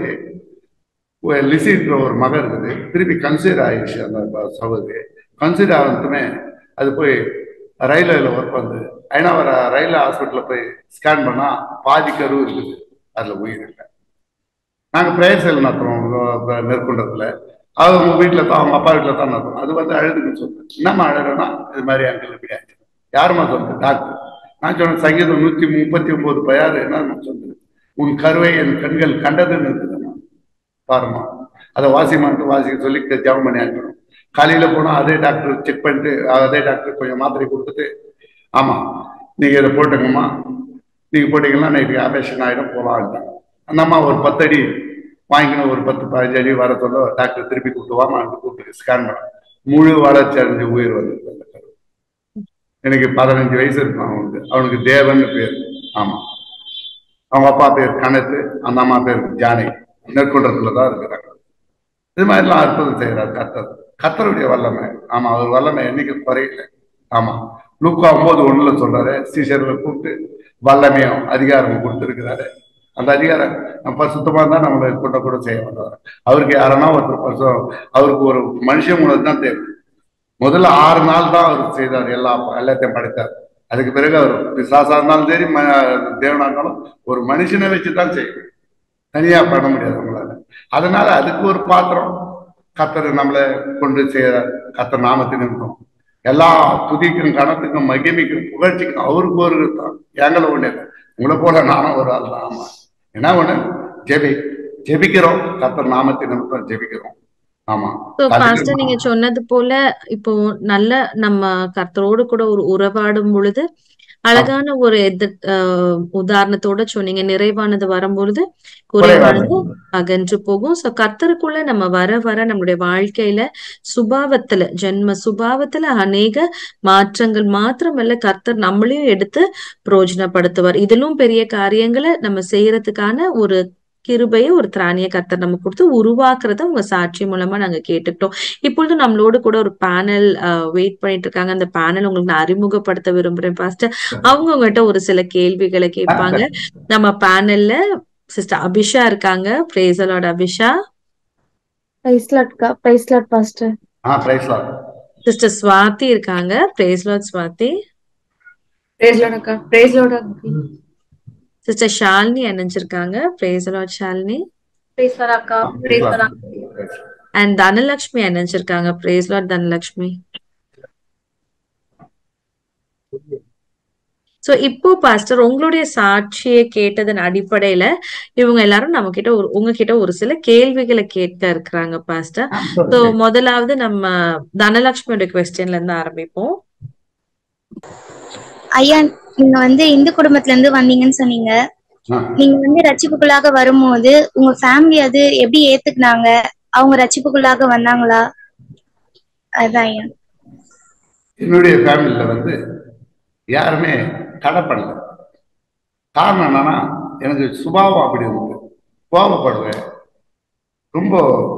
ஒரு லிசின்ற ஒரு மகன் இருக்குது திருப்பி கன்சிடர் ஆயிடுச்சு அந்த ப- சகோதரி கன்சிடர் ஆனதுமே அது போய் ரயில்வேல ஒர்க் வந்து ஐநாவர ரயில்வே ஹாஸ்பிட்டலில் போய் ஸ்கேன் பண்ணா பாதி கரு இருக்குது அதுல உயிர் இல்லை நாங்க பிரேயர் செயல் நடத்துறோம் அஹ் நெற்குன்றத்துல அவங்க வீட்டுல தான் அவங்க அப்பா வீட்டுல தான் நடத்துறோம் அது வந்து அழுதுன்னு சொன்னேன் என்னம்மா அழுறேன்னா இது மாதிரி அங்கிள் இப்படி ஆச்சு யாரும்மா சொல்றது டாக்டர் நான் சொன்னேன் சங்கீதம் நூத்தி முப்பத்தி ஒன்பது பயாரு என்ன நான் சொன்னேன் உன் கருவை என் கண்கள் கண்டதுன்னு இருக்குதும்மா பாருமா அதை வாசிமான்ட்டு வாசிக்க சொல்லி ஜெபம் பண்ணி அனுப்பணும் காலையில போனா அதே டாக்டர் செக் பண்ணிட்டு அதே டாக்டர் கொஞ்சம் மாத்திரை கொடுத்துட்டு ஆமா நீங்க இதை போட்டுங்கம்மா நீங்க போட்டீங்கன்னா நைட்டுக்கு ஆபரேஷன் ஆயிடும் போகலான்ட்டாங்க அந்த அம்மா ஒரு பத்து அடி வாங்கிக்கணும் ஒரு பத்து பதினஞ்சு அடி வர சொல்ல டாக்டர் திருப்பி கூப்பிட்டு வாமா கூப்பிட்டு ஸ்கேன் பண்ண முழு வளர்ச்சி அடைஞ்சு உயிர் வந்திருக்கு அந்த கரு எனக்கு பதினஞ்சு வயசு இருக்கும் அவனுக்கு அவனுக்கு தேவன் பேர் ஆமா அவங்க அப்பா பேர் கணத்து அந்த அம்மா பேர் ஜானகி நெற்குன்றத்துல தான் இருக்கிறாங்க இது மாதிரிலாம் அற்புதம் செய்யறாரு கத்தர் கத்தருடைய வல்லமை ஆமா அவர் வல்லமை என்னைக்கு குறையல ஆமா லூக்கா ஒன்பது ஒண்ணுல சொல்றாரு சீஷர்களை கூப்பிட்டு வல்லமையும் அதிகாரமும் கொடுத்துருக்கிறாரு அந்த அதிகாரம் நம்ம பரிசுத்தமா தான் நம்மளை கூட கூட செய்ய வந்தார் அவருக்கு யாரனா ஒருத்தர் பரிசு அவருக்கு ஒரு மனுஷன் உணர்வு தான் தேவை முதல்ல ஆறு நாள் தான் அவர் செய்தார் எல்லா எல்லாத்தையும் படைத்தார் அதுக்கு பிறகு அவர் பிசாசா இருந்தாலும் சரி ம தேவனா இருந்தாலும் ஒரு மனுஷனை வச்சு தான் செய்யணும் தனியா பண்ண முடியாது நம்மளால அதனால அதுக்கு ஒரு பாத்திரம் கத்தர் நம்மளை கொண்டு செய்யற கத்தர் நாமத்தின் இருக்கும் எல்லா துதிக்கும் கணத்துக்கும் மகிமைக்கும் புகழ்ச்சிக்கும் அவருக்கு ஒரு தான் எங்களை ஒண்ணு இல்லை உங்களை போல நானும் ஒரு ஆள் தான் ஆமா என்ன ஒண்ணு ஜெபி ஜெபிக்கிறோம் கத்தர் நாமத்தின் நிமித்தம் ஜெபிக்கிறோம் ஆமா So, அதுக்கு பாஸ்டர் நீங்க சொன்னது போல இப்போ நல்ல நம்ம கர்த்தரோடு கூட ஒரு உறவாடும் பொழுது அழகான ஒரு எது ஆஹ் உதாரணத்தோட சொன்னீங்க நிறைவானது வரும்பொழுது குறைவானது அகன்று போகும் சோ கர்த்தருக்குள்ள நம்ம வர வர நம்மளுடைய வாழ்க்கையில சுபாவத்துல ஜென்ம சுபாவத்துல அநேக மாற்றங்கள் மாத்திரமல்ல கர்த்தர் நம்மளையும் எடுத்து பிரயோஜனப்படுத்துவார் இதிலும் பெரிய காரியங்களை நம்ம செய்யறதுக்கான ஒரு கிருபையை ஒரு திராணிய கர்த்தர் நமக்கு கொடுத்து உருவாக்குறத உங்க சாட்சி மூலமா நாங்க கேட்டுக்கிட்டோம் இப்பொழுது நம்மளோட கூட ஒரு பேனல் வெயிட் பண்ணிட்டு இருக்காங்க அந்த பேனல் உங்களுக்கு நான் அறிமுகப்படுத்த விரும்புறேன் பாஸ்டர் அவங்க உங்ககிட்ட ஒரு சில கேள்விகளை கேட்பாங்க நம்ம பேனல்ல சிஸ்டர் அபிஷா இருக்காங்க பிரேசலோட அபிஷா பிரைஸ்லாட்க்கா பிரைஸ்லாட் பாஸ்டர் ஆ பிரைஸ்லாம் சிஸ்டர் ஸ்வாதி இருக்காங்க பிரேஸ்லாட் ஸ்வாதி பிரைஸ்லாட் அக்கா பிரைஸ்லாட் சிஸ்டர் ஷாலினி இணைஞ்சிருக்காங்க பிரேசலாட் ஷாலினி பிரைஸ்லாட் அக்கா பிரைஸ்லாட் அண்ட் தனலட்சுமி இணைஞ்சிருக்காங்க பிரேஸ்லாட் தனலட்சுமி சோ இப்போ பாஸ்டர் உங்களுடைய சாட்சியை கேட்டதன் அடிப்படையில இவங்க எல்லாரும் நம்ம கிட்ட ஒரு உங்ககிட்ட ஒரு சில கேள்விகளை கேட்க இருக்கிறாங்க பாஸ்டர் சோ முதலாவது நம்ம தனலட்சுமியோட கொஸ்டின்ல இருந்து ஆரம்பிப்போம் ஐயா நீங்க வந்து இந்து குடும்பத்துல இருந்து வந்தீங்கன்னு சொன்னீங்க ஆ. நீங்க வந்து ரட்சிப்புக்குள்ளாக வரும்போது உங்க ஃபேமிலி அது எப்படி ஏத்துக்குனாங்க அவங்க ரட்சிப்புக்குள்ளாக வந்தாங்களா அதான் ஐயா என்னுடைய ஃபேமிலியில் வந்து யாருமே தடை பண்ணல காரணம் என்னன்னா எனக்கு சுபாவம் அப்படி இருந்தது கோபப்படுவேன் ரொம்ப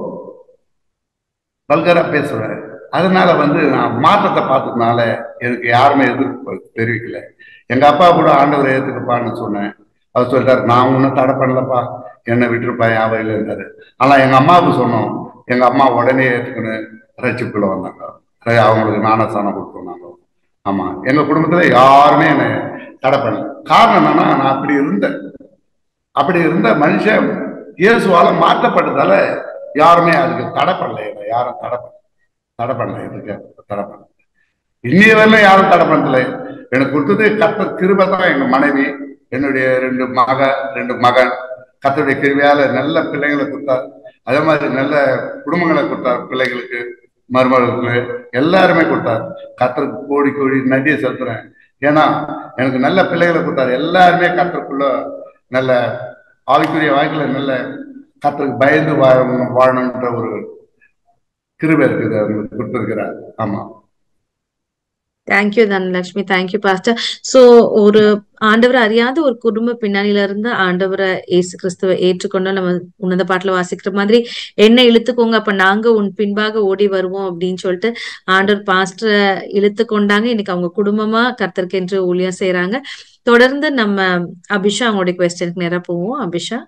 வல்கரா பேசுவேன் அதனால வந்து நான் மாற்றத்தை பார்த்ததுனால எனக்கு யாருமே எதிர்ப்பு தெரிவிக்கல எங்க அப்பா கூட ஆண்டவரை ஏத்துக்கப்பான்னு சொன்னேன் அவர் சொல்லிட்டாரு நான் ஒன்றும் தடை பண்ணலப்பா என்னை விட்டுருப்பா என் வயலுன்றாரு ஆனா எங்க அம்மாவுக்கு சொன்னோம் எங்க அம்மா உடனே ஏத்துக்கணும் ரட்சிப்புக்குள்ள வந்தாங்க சரி, அவங்களுக்கு ஞானஸ்தானம் கொடுத்தோம் நாங்க ஆமா எங்க குடும்பத்துல யாருமே என்னை தடை பண்ணல காரணம் என்னன்னா நான் அப்படி இருந்தேன் அப்படி இருந்த மனுஷன் இயேசுவால மாற்றப்பட்டதால யாருமே அதுக்கு தடை பண்ணல என்னை யாரும் தடை பண்ணல தடை பண்ணல இதுக்கு தடை பண்ணல இன்னைய வரல யாரும் தடை பண்ணல எனக்கு கொடுத்தது கத்தர் கிருபை தான் எங்க மனைவி என்னுடைய ரெண்டு மக ரெண்டு மகன் கத்தருடைய கிருபையால நல்ல பிள்ளைங்களை கொடுத்தார் அதே மாதிரி நல்ல குடும்பங்களை கொடுத்தார் பிள்ளைகளுக்கு மருமகளுக்கு எல்லாருமே கொடுத்தார் கத்தருக்கு கோடி கோடி நன்றியை செலுத்துறேன் ஏன்னா எனக்கு நல்ல பிள்ளைகளை கொடுத்தாரு எல்லாருமே கத்தருக்குள்ள நல்ல ஆவிக்குரிய வாழ்க்கையில நல்ல கத்தருக்கு பயந்து வாழணும் வாழணுன்ற ஒரு கிருபை இருக்குது அவங்களுக்கு கொடுத்திருக்கிறார் ஆமா thank you Dhanalakshmi thank you pastor so ஒரு ஆண்டவரை அறியாத ஒரு குடும்ப பின்னணியில இருந்து ஆண்டவரை இயேசு கிறிஸ்துவை ஏற்றுக்கொண்டு நம்ம உன்னத பாட்டுல வாசிக்கிற மாதிரி என்ன இழுத்துக்கோங்க அப்ப நாங்க உன் பின்பாக ஓடி வருவோம் அப்படின்னு சொல்லிட்டு ஆண்டவர் பாஸ்டரை இழுத்து கொண்டாங்க இன்னைக்கு அவங்க குடும்பமா கர்த்தருக்கு என்று ஊழியம் செய்யறாங்க தொடர்ந்து நம்ம அபிஷா அவங்களுடைய கொஸ்டினுக்கு நேரா போவோம் அபிஷா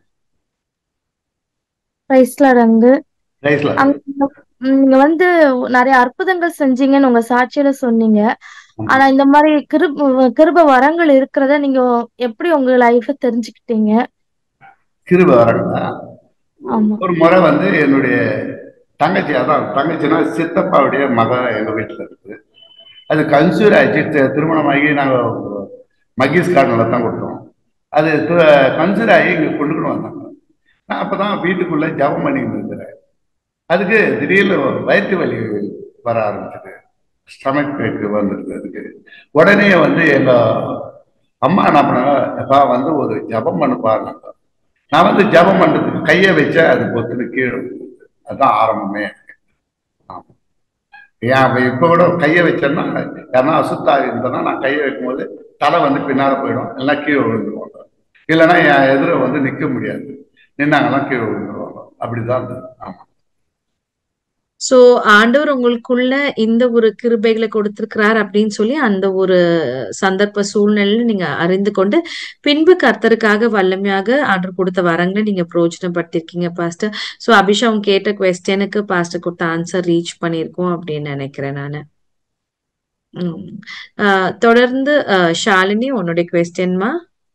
பிரைஸ்லாட் அங்கு ரைஸ்ல அங்க ம், நீங்க வந்து நிறைய அற்புதங்கள் செஞ்சீங்கன்னு உங்க சாட்சியில சொன்னீங்க ஆனா இந்த மாதிரி கிருப கிருப வரங்கள் இருக்கிறத நீங்க எப்படி உங்க லைஃப தெரிஞ்சுக்கிட்டீங்க கிருபை வரங்களா ஆமா ஒரு முறை வந்து என்னுடைய தங்கச்சி அதான் தங்கச்சினா சித்தப்பாவுடைய மக எங்க வீட்டுல இருக்கு அது கன்சூர் ஆயிடுச்சு தி- திருமணமாகி நாங்க மகேஷ் கார்டனில் தான் கொடுத்தோம் அது கன்சூர் ஆகி இங்க கொண்டுக்கிட்டு வந்தாங்க நான் அப்பதான் வீட்டுக்குள்ள ஜபம் பண்ணிக்கிட்டு இருக்கிறேன் அதுக்கு திடீர்னு வயிற்று வலி வர ஆரம்பிச்சது ஸ்டமக் பேக்கு வந்துடுது அதுக்கு உடனே வந்து எங்க அம்மா என்ன பண்ணாங்க அப்பா வந்து ஒரு ஜபம் பண்ணுப்பாங்க நான் வந்து ஜபம் பண்றதுக்கு கையை வச்சா அது பொத்துன்னு கீழே விழுந்தது. அதுதான் ஆரம்பமே ஆமா. ஏன் அப்ப இப்ப கூட கையை வச்சேன்னா யாருன்னா அசுத்தாவி இருந்தனா நான் கையை வைக்கும்போது தலை வந்து பின்னால போயிடும் எல்லாம் கீழே விழுந்துருவாங்க இல்லைன்னா என் எதிர வந்து நிக்க முடியாது நின்னாங்கலாம் கீழே விழுந்துருவாங்க அப்படிதான் இருந்தது ஆமா சோ ஆண்டவர் உங்களுக்குள்ள இந்த ஒரு கிருபைகளை கொடுத்திருக்கிறார் அப்படின்னு சொல்லி அந்த ஒரு சந்தர்ப்ப சூழ்நிலையில நீங்க அறிந்து கொண்டு பின்பு கர்த்தருக்காக வல்லமையாக ஆண்டவர் கொடுத்த வரங்களை நீங்க பிரயோஜனப்படுத்திருக்கீங்க பாஸ்டர் சோ அபிஷா அவங்க கேட்ட கொஸ்டினுக்கு பாஸ்டர் கொடுத்த ஆன்சர் ரீச் பண்ணியிருக்கோம் அப்படின்னு நினைக்கிறேன் நானு உம் ஆஹ் தொடர்ந்து ஆஹ் ஷாலினி உன்னுடைய கொஸ்டின்மா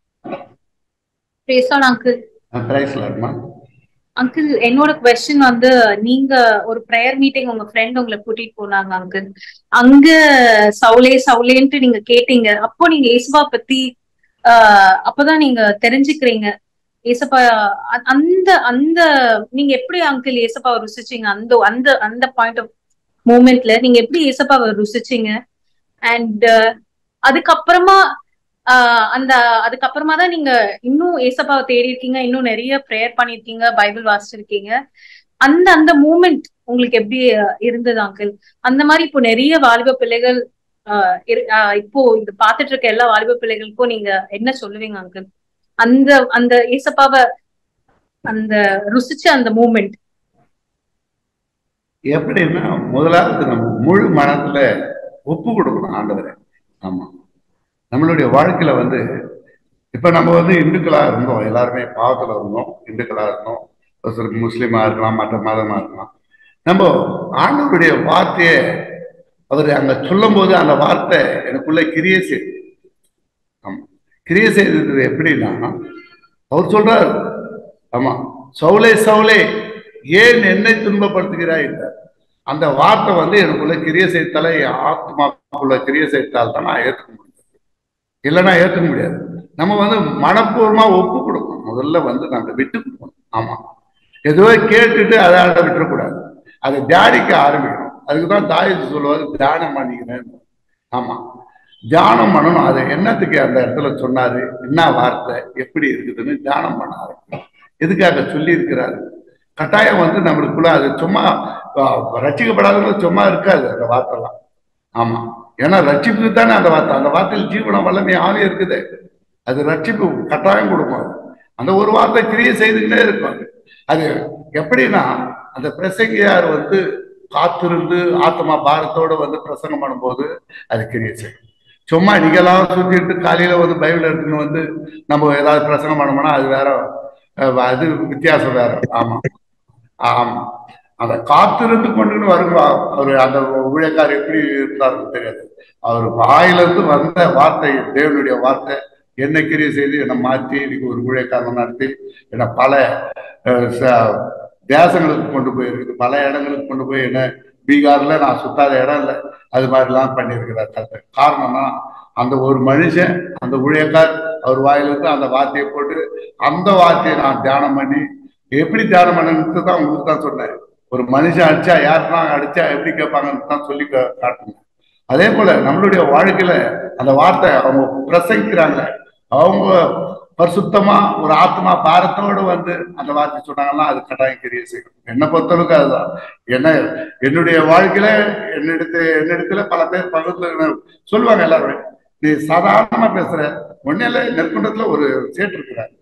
பிரேசான் அங்கிள் பிரைஸ்ல இருக்குமா அங்கிள் என்னோட கொஸ்டின் வந்து நீங்க ஒரு ப்ரேயர் மீட்டிங் உங்க ஃப்ரெண்ட் உங்களை கூட்டிட்டு போனாங்க அங்கிள் அங்க சவுலே சவுலேன்ட்டு நீங்க கேட்டீங்க அப்போ நீங்க ஏசுபா பத்தி ஆஹ் அப்பதான் நீங்க தெரிஞ்சுக்கிறீங்க ஏசப்பா அ- அந்த அந்த நீங்க எப்படி அங்கிள் ஏசப்பாவை ருசிச்சீங்க அந்த அந்த அந்த பாயிண்ட் ஆஃப் மூமெண்ட்ல நீங்க எப்படி ஏசப்பாவை ருசிச்சீங்க அண்ட் அதுக்கப்புறமா ஆஹ் அந்த அதுக்கப்புறமா தான் நீங்க இன்னும் ஏசப்பாவை தேடி இருக்கீங்க இன்னும் நிறைய ப்ரேயர் பண்ணிருக்கீங்க பைபிள் வாசிச்சிருக்கீங்க அந்த அந்த மூமெண்ட் உங்களுக்கு எப்படி அஹ், இருந்தது அங்கிள் அந்த மாதிரி இப்போ நிறைய வாலிப பிள்ளைகள் ஆஹ் இரு- ஆஹ் இப்போ இது பார்த்துட்டு இருக்க எல்லா வாலிப பிள்ளைகளுக்கும் நீங்க என்ன சொல்லுவீங்க அங்கிள் அந்த அந்த ஏசப்பாவை அந்த ருசிச்ச அந்த மூமெண்ட் எப்படின்னா முதலாவது நம்ம முழு மனத்துல ஒப்பு கொடுக்கணும் ஆண்டவரை ஆமா நம்மளுடைய வாழ்க்கையில வந்து இப்ப நம்ம வந்து இந்துக்களா இருந்தோம் எல்லாருமே பாவத்துல இருந்தோம் இந்துக்களா இருந்தோம் ஒரு சிலருக்கு முஸ்லீமா இருக்கலாம் மற்ற மதமா இருக்கலாம் நம்ம ஆண்டவருடைய வார்த்தையை அவர் அங்க சொல்லும் போது அந்த வார்த்தை எனக்குள்ள கிரிய செய்து ஆமா கிரிய செய்தது எப்படின்னா அவர் சொல்றார் ஆமா சவுலே சவுலே ஏன் என்னை துன்பப்படுத்துகிறாய் என்றார் அந்த வார்த்தை வந்து எனக்குள்ள கிரிய செய்தால என் ஆத்மாக்குள்ள கிரிய செய்தால் தான் நான் ஏற்றுக்க முடியும் இல்லைன்னா ஏற்றுக்க முடியாது நம்ம வந்து மனப்பூர்வமா ஒப்பு கொடுக்கணும் முதல்ல வந்து நம்ம விட்டு கொடுக்கணும் ஆமா ஏதோ கேட்டுட்டு அதை அதை விட்டுறக்கூடாது அதை தியானிக்க ஆரம்பிக்கணும் அதுக்கு தான் தாயத்து சொல்லுவாரு தியானம் பண்ணிக்கிறேன் ஆமா தியானம் பண்ணணும் அது என்னத்துக்கு அந்த இடத்துல சொன்னாரு என்ன வார்த்தை எப்படி இருக்குதுன்னு தியானம் பண்ண ஆரம்பிக்கணும் எதுக்காக சொல்லி இருக்கிறாரு கட்டாயம் வந்து நம்மளுக்குள்ள அது சும்மா ரட்சிக்கப்படாதவங்க சும்மா இருக்காது அந்த வார்த்தைலாம் ஆமா ஏன்னா ரட்சிப்புக்கு தானே அந்த வார்த்தை அந்த வார்த்தையில் ஜீவனம் வல்லமை ஆவி இருக்குது அது ரட்சிப்பு கட்டாயம் கொடுக்கும் அது. அந்த ஒரு வார்த்தை கிரியை செய்துக்கிட்டே இருக்கும் அது. அது எப்படின்னா அந்த பிரசங்கியார் வந்து காத்திருந்து ஆத்மா பாரத்தோட வந்து பிரசங்கம் பண்ணும்போது அது கிரியை செய்யும் சும்மா நீங்களாம் சுத்திட்டு காலையில வந்து பைபிள் எடுத்துன்னு வந்து நம்ம ஏதாவது பிரசங்கம் பண்ணோம்னா அது வேற அஹ், அது வித்தியாசம் வேற ஆமா ஆமா அந்த காத்திருந்து கொண்டுன்னு வருங்க அவர் அந்த ஊழியக்காரர் எப்படி இருந்தாருன்னு தெரியாது அவர் வாயிலிருந்து வந்த வார்த்தை தேவனுடைய வார்த்தை என்ன கிரியை செய்து என்னை மாற்றி இன்னைக்கு ஒரு ஊழியக்காரன் நடத்தி என்னை பல அஹ், ச- தேசங்களுக்கு கொண்டு போயிருக்கு பல இடங்களுக்கு கொண்டு போய் என்ன பீகார்ல நான் சுத்தாத இடம் இல்லை அது மாதிரிலாம் பண்ணியிருக்கிறார் கர்த்தர் காரணம்னா அந்த ஒரு மனுஷன் அந்த ஊழியக்கார் அவர் வாயிலிருந்து அந்த வார்த்தையை போட்டு அந்த வார்த்தையை நான் தியானம் பண்ணி எப்படி தியானம் பண்ணணும்னு தான் உங்களுக்கு தான் சொன்னேன் ஒரு மனுஷன் அடிச்சா யாருன்னா அடிச்சா எப்படி கேட்பாங்கன்னு தான் சொல்லி கா- காட்டுங்க அதே போல நம்மளுடைய வாழ்க்கையில அந்த வார்த்தை அவங்க பிரசங்கிக்கிறாங்க அவங்க பரிசுத்தமா ஒரு ஆத்மா பாரத்தோடு வந்து அந்த வார்த்தை சொன்னாங்கன்னா அது கட்டாயம் கிரிய செய்யும் என்னை பொறுத்தளவுக்கு அதுதான் என்ன என்னுடைய வாழ்க்கையில என்னிடத்து என்னிடத்துல பல பேர் பக்கத்துல சொல்லுவாங்க எல்லாரும் நீ சாதாரணமா பேசுற ஒன்னில நெற்குண்டத்துல ஒரு சேட்டு இருக்கிறார்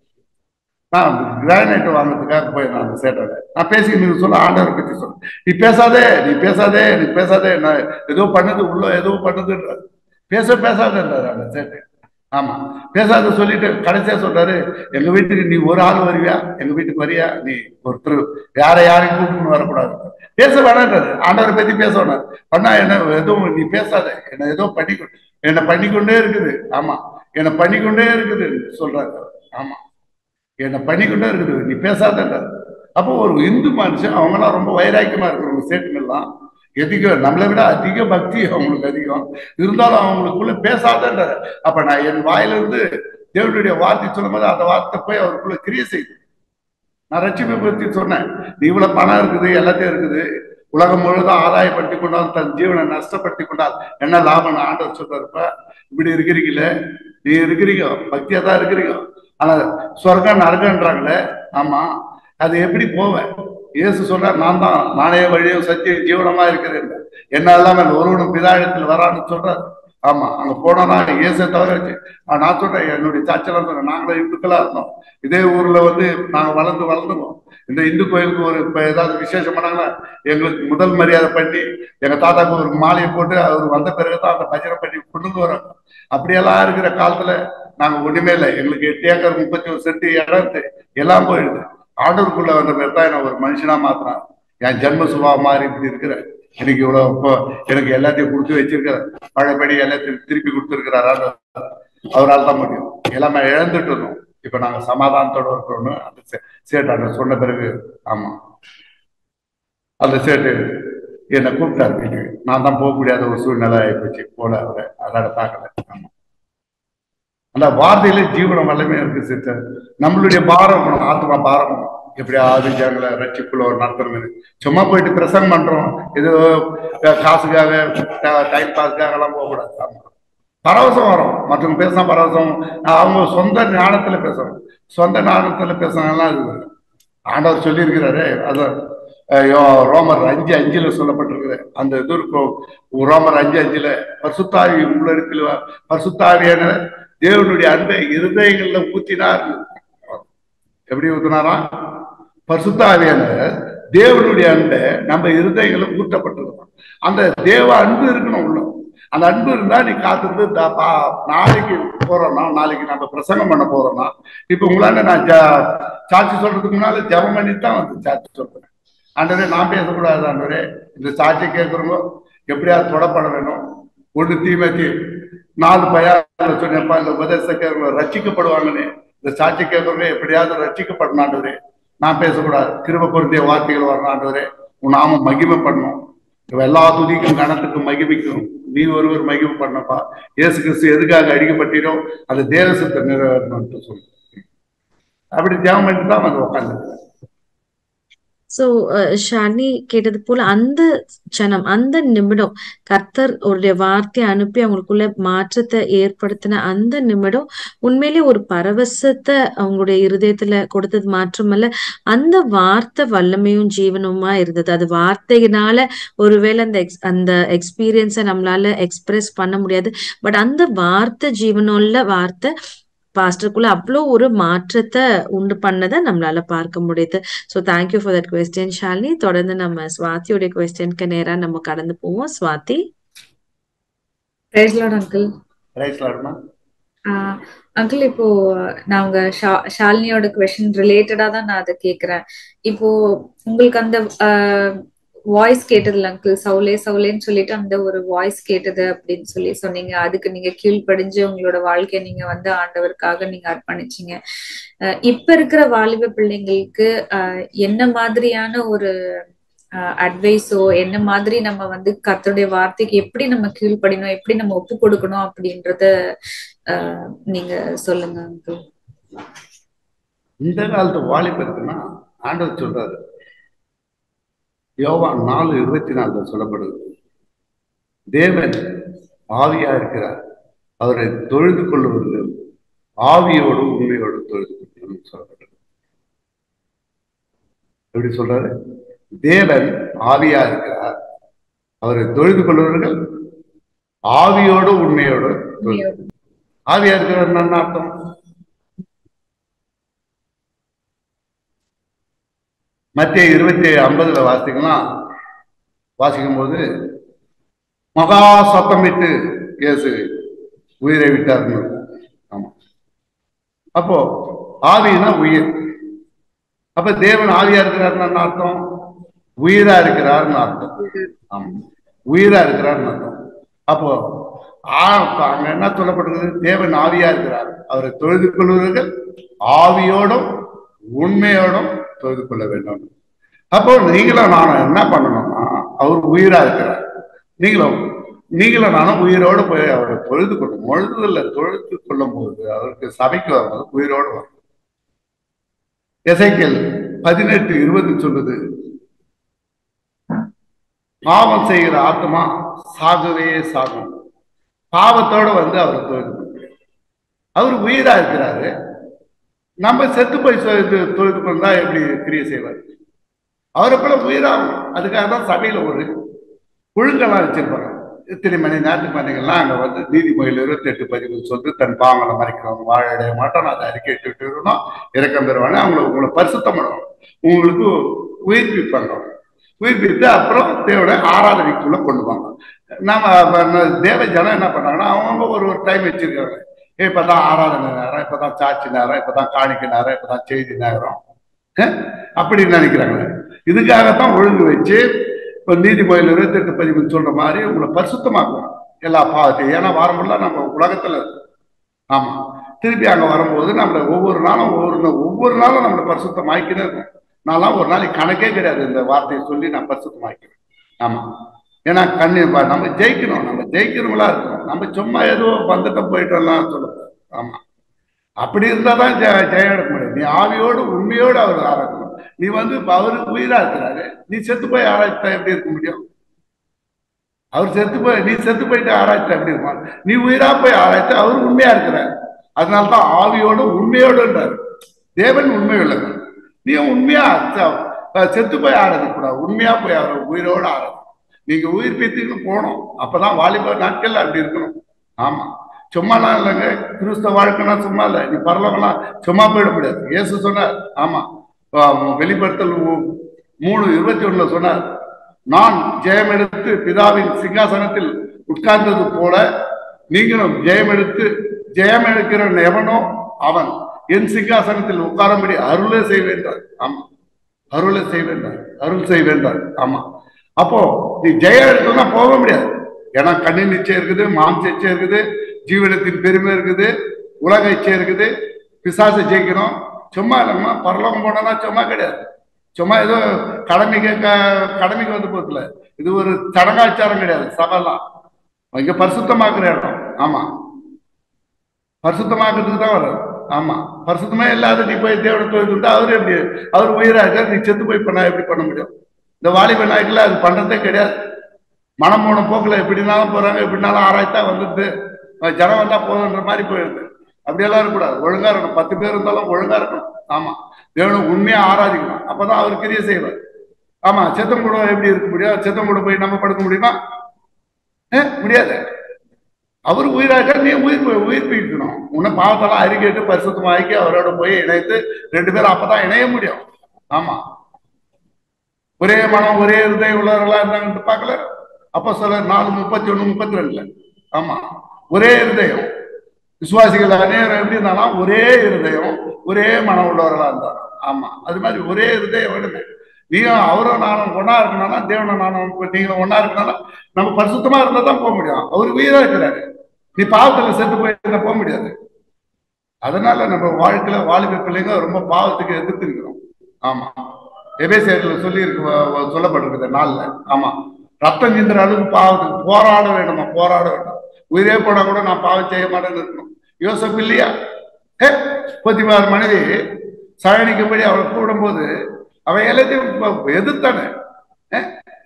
நான் கிரானைட் வாங்குறதுக்காக போயிருந்தேன் அந்த சேட்டோட நான் பேசி நீ சொல்ல ஆண்டவரை பத்தி சொல்ல நீ பேசாதே நீ பேசாதே நீ பேசாதே நான் ஏதோ பண்ணுது உள்ள ஏதோ பண்ணுதுன்றாரு பேச பேசாதன்றாரு அந்த சேட்டு ஆமா பேசாத சொல்லிட்டு கடைசியா சொல்றாரு எங்க வீட்டுக்கு நீ ஒரு ஆள் வருவியா எங்க வீட்டுக்கு வரியா நீ ஒருத்தர் யாரை யாரையும் கூப்பிட்டு வரக்கூடாது பேச வேணான்றாரு ஆண்டவரை பத்தி பேச வேணாம் பண்ணா என்ன எதுவும் நீ பேசாத என்ன ஏதோ பண்ணி என்னை பண்ணிக்கொண்டே இருக்குது ஆமா என்னை பண்ணிக்கொண்டே இருக்குது சொல்றாரு ஆமா என்னை பண்ணிக்கொண்டே இருக்குது நீ பேசாதன்றாரு அப்போ ஒரு இந்து மனுஷன் அவங்களாம் ரொம்ப வைராக்கியமா இருக்கிறவங்க சேட்டுங்கள்லாம் அதிகம் நம்மளை விட அதிக பக்தி அவங்களுக்கு அதிகம் இருந்தாலும் அவங்களுக்குள்ள பேசாதன்றாரு அப்ப நான் என் வாயிலிருந்து தேவனுடைய வார்த்தை சொல்லும்போது அந்த வார்த்தை போய் அவருக்குள்ள கிரிய செய்யுது நான் ரட்சிப்பை பத்தி சொன்னேன் நீ இவ்வளவு பணம் இருக்குது எல்லாத்தையும் இருக்குது உலகம் முழுதும் ஆதாயப்படுத்தி கொண்டால் தன் ஜீவனை நஷ்டப்படுத்தி கொண்டால் என்ன லாபம்னு ஆண்டவர் சொல்றாருப்ப இப்படி இருக்கிறீங்களே நீ இருக்கிறீங்க பக்தியா தான் இருக்கிறீங்க ஆனா சொர்க்கம் நரகன்றாங்களே ஆமா அது எப்படி போவேன் இயேசு சொல்றார் நான் தான் நானே வழியும் சத்தியம் ஜீவனமா இருக்கிறேன் என்ன இல்லாமல் ஒருவனும் பிதாயத்தில் வரான்னு சொல்றாரு ஆமா அங்க போனோம்னா இயேசை தவிர வச்சு ஆ, நான் சொல்றேன் என்னுடைய சாச்சலாம் சொல்றேன் நாங்களும் இந்துக்களா இருந்தோம் இதே ஊர்ல வந்து நாங்க வளர்ந்து வளர்ந்துவோம் இந்த இந்து கோயிலுக்கு ஒரு இப்ப ஏதாவது விசேஷம் பண்ணாங்கன்னா எங்களுக்கு முதல் மரியாதை பண்ணி எங்க தாத்தாக்கு ஒரு மாலையை போட்டு அவர் வந்த பிறகுதான் அந்த பஜனை பண்ணி கொண்டு வரோம் அப்படியெல்லாம் இருக்கிற காலத்துல நாங்க ஒண்ணுமே இல்லை எங்களுக்கு எட்டு ஏக்கர் முப்பத்தி ஒரு சென்ட் இடம் இருக்கு. எல்லாம் போயிடுது ஆண்டவருக்குள்ள வந்த பிறகு தான் என்ன ஒரு மனுஷனா மாத்தினான் என் ஜென்ம சுபா மாறி இப்படி இருக்கிற எனக்கு இவ்வளவு இப்போ எனக்கு எல்லாத்தையும் கொடுத்து வச்சிருக்கிறார் பழையபடி எல்லாத்தையும் திருப்பி கொடுத்துருக்கிறார் ஆண்டவர் அவரால் தான் முடியும் எல்லாமே இழந்துட்டு இருந்தோம் இப்ப நாங்க சமாதானத்தோட இருக்கிறோம்னு அந்த சே- சேட்டாண்ட சொன்ன பிறகு ஆமா அந்த சேட்டு என்னை கூப்பிட்டாரு வீட்டுக்கு நான் தான் போக முடியாத ஒரு சூழ்நிலை ஆயிப்போச்சு போல அவரை அதோட பார்க்கல ஆமா அந்த வார்த்தையில ஜீவனம் வல்லமே இருக்கு சிஸ்டர் நம்மளுடைய பாரம் இருக்கணும், ஆத்மா பாரம் இருக்கணும். எப்படியாவது ஜனங்களை ரட்சிப்புல ஒரு நடத்தணும் சும்மா போயிட்டு பிரசங்கம் பண்றோம் ஏதோ அஹ், காசுக்காக டைம் பாஸ்க்காக எல்லாம் போகக்கூடாது ஆமா. பரவசம் வரும் மற்றவங்க பேசினா பரவசம் அவங்க சொந்த ஞானத்துல பேசணும் சொந்த ஞானத்துல பேசுனாங்கலாம் இது இல்லை. ஆண்டவர் சொல்லியிருக்கிறாரு அது ஐயோ, ரோமர் அஞ்சு அஞ்சுல சொல்லப்பட்டிருக்குது அந்த இது இருக்கும் ரோமர் அஞ்சு அஞ்சுல பரிசுத்தாவி உள்ளிடத்தில் பரிசுத்தாவியான தேவனுடைய அன்பை இருதயங்கள்ல ஊத்தினார் எப்படி ஊத்துனாரா பரிசுத்த ஆவியானவர் தேவனுடைய அன்பை நம்ம இருதயங்களை ஊட்டப்பட்டிருக்கோம் அந்த தேவ அன்பு இருக்கணும் உள்ள அந்த அன்பு இருந்தா நீ காத்திருந்து தா- பா- நாளைக்கு போறோம்னா நாளைக்கு நம்ம பிரசங்கம் பண்ண போறோம்னா இப்ப உங்களால நான் ஜா- சாட்சி சொல்றதுக்கு முன்னால ஜெபம் பண்ணி தான் வந்து சாட்சி சொல்றேன் ஆண்டவரே நான் பேசக்கூடாது ஆண்டவரே இந்த சாட்சி கேட்குறவங்க எப்படியாவது தொடப்பட வேணும் ஒன்று தீமைக்கு நாலு பையன் சொன்னப்பா இந்த உபதேச கேட்கறவங்க ரட்சிக்கப்படுவாங்கன்னு இந்த சாட்சி கேட்கறவங்க எப்படியாவது ரட்சிக்கப்படணும் ஆண்டவரே நான் பேசக்கூடாது கிருப பொருந்திய வார்த்தைகள் வரணும் ஆண்டவரே உன் நாம மகிமை பண்ணணும் இவ எல்லா துதிக்கும் கணத்துக்கும் மகிமைக்கும் நீ ஒருவர் மகிமை பண்ணப்பா இயேசு கிறிஸ்து எதுக்காக அடிக்கப்பட்டீரோ அந்த தேவசத்தை நிறைவேறணும்னு சொல்லு அப்படி தியானம் பண்ணிட்டு தான் வந்து உட்காந்துருக்கேன் சோ ஷாலினி கேட்டது போல அந்த க்ஷணம் அந்த நிமிடம் கர்த்தர் அவருடைய வார்த்தையை அனுப்பி அவங்களுக்குள்ள மாற்றத்தை ஏற்படுத்தின அந்த நிமிடம் உண்மையிலே ஒரு பரவசத்தை அவங்களுடைய இருதயத்துல கொடுத்தது மாற்றமல்ல அந்த வார்த்தை வல்லமையும் ஜீவனுமா இருந்தது அது வார்த்தையினால ஒருவேளை அந்த ex- அந்த எக்ஸ்பீரியன்ஸை நம்மளால எக்ஸ்பிரஸ் பண்ண முடியாது பட் அந்த வார்த்தை ஜீவனுள்ள வார்த்தை பாஸ்டருக்குள்ள அவ்வளோ ஒரு மாற்றத்தை உண்டு பண்ணதை நம்மளால பார்க்க முடியுது so thank you for that question Shalini தொடர்ந்து நம்ம ஸ்வாதியோடைய கொஸ்டினுக்கு நேரா நம்ம கடந்து போவோம் Swathi praise Lord uncle right லாட்னா அங்கிள் இப்போ நான் உங்க ஷா- ஷாலினியோட கொஸ்டின் ரிலேட்டடா தான் நான் அதை கேக்குறேன் இப்போ உங்களுக்கு அந்த வாய்ஸ் கேட்டதுல அங்கிள் சவுலே சவுலேன்னு சொல்லிட்டு அந்த ஒரு வாய்ஸ் கேட்டது அப்படின்னு சொல்லி சொன்னீங்க அதுக்கு நீங்க கீழ்ப்படிஞ்சு உங்களோட வாழ்க்கையை நீங்க வந்து ஆண்டவருக்காக நீங்க அர்ப்பணிச்சீங்க அஹ் இப்ப இருக்கிற வாலிப பிள்ளைங்களுக்கு அஹ் என்ன மாதிரியான ஒரு அட்வைஸோ என்ன மாதிரி நம்ம வந்து கர்த்தருடைய வார்த்தைக்கு எப்படி நம்ம கீழ்ப்படினோம் எப்படி நம்ம ஒப்பு கொடுக்கணும் அப்படின்றத அஹ், நீங்க சொல்லுங்க அங்கிள் இந்த காலத்து வாலிபருக்குன்னா ஆண்டவர் சொல்றாரு யோவான் நாலு இருபத்தி நாலுல சொல்லப்படுது தேவன் ஆவியா இருக்கிறார் அவரை தொழுது கொள்ளுவர்கள் ஆவியோடு உண்மையோடு தொழுது கொள்ளணும் சொல்லப்படுது எப்படி சொல்றாரு தேவன் ஆவியா இருக்கிறார் அவரை தொழுது கொள்ளுவர்கள் ஆவியோடு உண்மையோடு தொழுது ஆவியா இருக்கிறார் என்ன அர்த்தம் மத்திய இருபத்தி ஐம்பதுல வாசிக்கலாம் வாசிக்கும் போது மகா சத்தமிட்டு இயேசு உயிரை விட்டார்னு இருக்கும். ஆமா அப்போ ஆவினா உயிர் அப்ப தேவன் ஆவியா இருக்கிறார்னு என்ன அர்த்தம் உயிரா இருக்கிறார்னு அர்த்தம் ஆமா உயிரா இருக்கிறார்னு அர்த்தம் அப்போ ஆ- அப்ப அங்க என்ன சொல்லப்படுகிறது தேவன் ஆவியா இருக்கிறார் அவரை தொழுது கொள்வர்கள் ஆவியோடும் உண்மையோடும் தொழுது கொள்ள வேண்டும் அப்போ நீங்களும் நானும் என்ன பண்ணணும்னா அவர் உயிரா இருக்கிறார் நீங்களும் நீங்களும் நானும் உயிரோடு போய் அவரை தொழுது கொள்ளும் பொழுதுல தொழுது கொள்ளும் போது அவருக்கு சபைக்கு வரும்போது உயிரோடு வரும் எசைக்கல் பதினெட்டு இருபது சொல்லுது பாவம் செய்கிற ஆத்மா சாகவே சாகும் பாவத்தோட வந்து அவரை தொழுது கொள்ளும். அவர் உயிரா இருக்கிறாரு நம்ம செத்து போய் சொ- இது தொழுது கொண்டா எப்படி கிரியை செய்வார் அவரை போல உயிராகும் அதுக்காக தான் சபையில ஒரு ஒழுங்கெல்லாம் வச்சிருப்பாங்க இத்தனை மணி நாட்டு மணிகள்லாம் அங்க வந்து நீதிமொழியில் இருபத்தி எட்டு பதிவு சொல்லி தன் பாவங்களை மறைக்கிறவங்க வாழ அடைய மாட்டோம் அதை அறிக்கை இட்டு விடணும் இறக்கம் பெறுவாங்க அவங்களை உங்களை பரிசுத்தம் பண்ணுவாங்க உங்களுக்கு உயிர்ப்பிப்பாங்க உயிர்ப்பித்து அப்புறம் தேவோட ஆராதனைக்குள்ள கொண்டு போவாங்க நாம அப்ப ந- தேவ ஜனம் என்ன பண்ணாங்கன்னா அவங்க ஒரு ஒரு டைம் வச்சிருக்காங்க ஏ, இப்பதான் ஆராதனை நேரம் இப்பதான் சாட்சி நேரம் இப்பதான் காணிக்கை நேரம் இப்பதான் செய்தி நேரம் அஹ், அப்படி நினைக்கிறாங்க இதுக்காகத்தான் ஒழுங்கு வச்சு இப்ப நீதிமொழியில் இருபத்தெட்டு பதிவு சொல்ற மாதிரி உங்களை பரிசுத்தமாக்குவோம் எல்லா பாவத்தையும் ஏன்னா வாரமெல்லாம் நம்ம உலகத்துல இருக்கோம். ஆமா திருப்பி அங்க வரும்போது நம்மள ஒவ்வொரு நாளும் ஒவ்வொரு நா- ஒவ்வொரு நாளும் நம்மளை பரிசுத்தமாக்கினே இருக்கும் நான்லாம் ஒரு நாளைக்கு கணக்கே கிடையாது இந்த வார்த்தையை சொல்லி நான் பரிசுத்தமாக்கிறேன் ஆமா ஏன்னா கண்ணு ப- நம்ம ஜெயிக்கணும் நம்ம ஜெயிக்கிறவங்களா இருக்கணும் நம்ம சும்மா ஏதோ வந்துட்டு போயிட்டோம்லாம் சொல்லக்கூடாது ஆமா அப்படி இருந்தா தான் ஜெ- ஜெயம் எடுக்க முடியும் நீ ஆவியோடு உண்மையோடு அவர் ஆராய்க்கணும் நீ வந்து இப்ப அவருக்கு உயிரா இருக்கிறாரு நீ செத்து போய் ஆராய்ச்சா எப்படி இருக்க முடியும் அவர் செத்து போய் நீ செத்து போயிட்டு ஆராய்ச்சா எப்படி இருக்கும் நீ உயிரா போய் ஆராய்ச்சா அவர் உண்மையா இருக்கிறார் அதனால தான் ஆவியோடு உண்மையோடுன்றார் தேவன் உண்மை உள்ளவர் நீ உண்மையா ச- செத்து போய் ஆராதிக்க கூடாது உண்மையா போய் அவர் உயிரோடு ஆராதி நீங்க உயிர் பீத்துக்கு போகணும் அப்பதான் வாலிப நாட்கள்ல அப்படி இருக்கணும் ஆமா சும்மாலாம் இல்லைங்க கிறிஸ்தவ வாழ்க்கைனா சும்மா இல்லை நீ பரலவெல்லாம் சும்மா போயிட முடியாது இயேசு சொன்னார் ஆமா ஆஹ் வெளிப்படுத்தல் மூ- மூணு இருபத்தி ஒண்ணுல சொன்னார் நான் ஜெயம் எடுத்து பிதாவின் சிங்காசனத்தில் உட்கார்ந்தது போல நீங்களும் ஜெயம் எடுத்து ஜெயம் எடுக்கிற எவனோ அவன் என் சிங்காசனத்தில் உட்காரும்படி அருளை செய்வேன்றார் ஆமா அருளை செய்வேன்றார் அருள் செய்வேன்றார் ஆமா அப்போ நீ ஜெயம் எடுக்கணும்னா போக முடியாது ஏன்னா கண்ணின் நிச்சயம் இருக்குது மாம்ச நிச்சயம் இருக்குது ஜீவனத்தின் பெருமை இருக்குது உலக இச்சை இருக்குது பிசாசை ஜெயிக்கணும் சும்மா இல்லைம்மா பரலோகம் போனா சும்மா கிடையாது சும்மா ஏதோ கடமைக்கு க- கடமைக்கு வந்து போகல இது ஒரு சடங்காச்சாரம் கிடையாது சபைலாம் இங்க பரிசுத்தமாக்குற இடம் ஆமா பரிசுத்தமாக்குறதுக்கு தான் வர்றாரு ஆமா பரிசுத்தமே இல்லாத நீ போய் தேவனை தொழில் அவரு எப்படி அவர் உயிரா இருக்கார் நீ செத்து போய் பண்ணா எப்படி பண்ண முடியும் இந்த வாலிப நாய்க்குல அது பண்றதே கிடையாது மனம் போன போக்குல எப்படினாலும் போறாங்க எப்படினாலும் ஆராய்த்தா வந்துட்டு அஹ் ஜனம் வந்தா போதுன்ற மாதிரி போயிடுது அப்படியெல்லாம் இருக்கக்கூடாது ஒழுங்கா இருக்கணும் பத்து பேர் இருந்தாலும் ஒழுங்கா இருக்கணும் ஆமா தேவனை உண்மையா ஆராதிக்கணும் அப்பதான் அவர் கிரியை செய்வார் ஆமா செத்தம் கூட எப்படி இருக்க முடியும் செத்தம் கூட போய் நம்ம படுக்க முடியுமா அஹ் முடியாது அவர் உயிராக நீ உயிர் உயிர் போயிக்கணும் உன்னை பாவத்தெல்லாம் அறிக்கைட்டு பரிசுத்தமாக்கி அவரோட போய் இணைத்து ரெண்டு பேரும் அப்பதான் இணைய முடியும் ஆமா ஒரே மனம் ஒரே இருதயம் உள்ளவர்களா இருந்தாங்கன்னு பார்க்கல அப்போ சில நாலு முப்பத்தி ஒண்ணு முப்பத்தி ரெண்டுல ஆமா ஒரே இருதயம் விசுவாசிகள் அநேகம் எப்படி இருந்தாலும் ஒரே இருதயம் ஒரே மனம் உள்ளவர்களா இருந்தாங்க ஆமா அது மாதிரி ஒரே இருதயம் வேணுமே நீங்க அவரும் நானும் ஒன்னா இருக்கணும்னா தேவனை நானும் இப்ப நீங்க ஒன்னா இருக்கணும்னா நம்ம பரிசுத்தமா இருந்தா தான் போக முடியும் அவர் உயிரா இருக்கிறாரு நீ பாவத்துல செத்து போயிருந்தா போக முடியாது அதனால நம்ம வாழ்க்கையில வாலிப பிள்ளைங்க ரொம்ப பாவத்துக்கு எதிர்த்து நிற்கிறோம் ஆமா எபேசியர்ல சொல்லி இருக்கு சொல்லப்பட்டிருக்கு நாள்ல ஆமா ரத்தம் சிந்துற அளவுக்கு பாவத்துக்கு போராட வேண்டுமா போராட வேண்டும் உயிரே போனா கூட நான் பாவம் செய்ய மாட்டேன்னு இருக்கணும் யோசப் இல்லையா ஹே பதிவாறு மனைவி சயனிக்கும்படி அவளை கூடும்போது அவன் எல்லாத்தையும் எதிர்த்தானே அஹ்?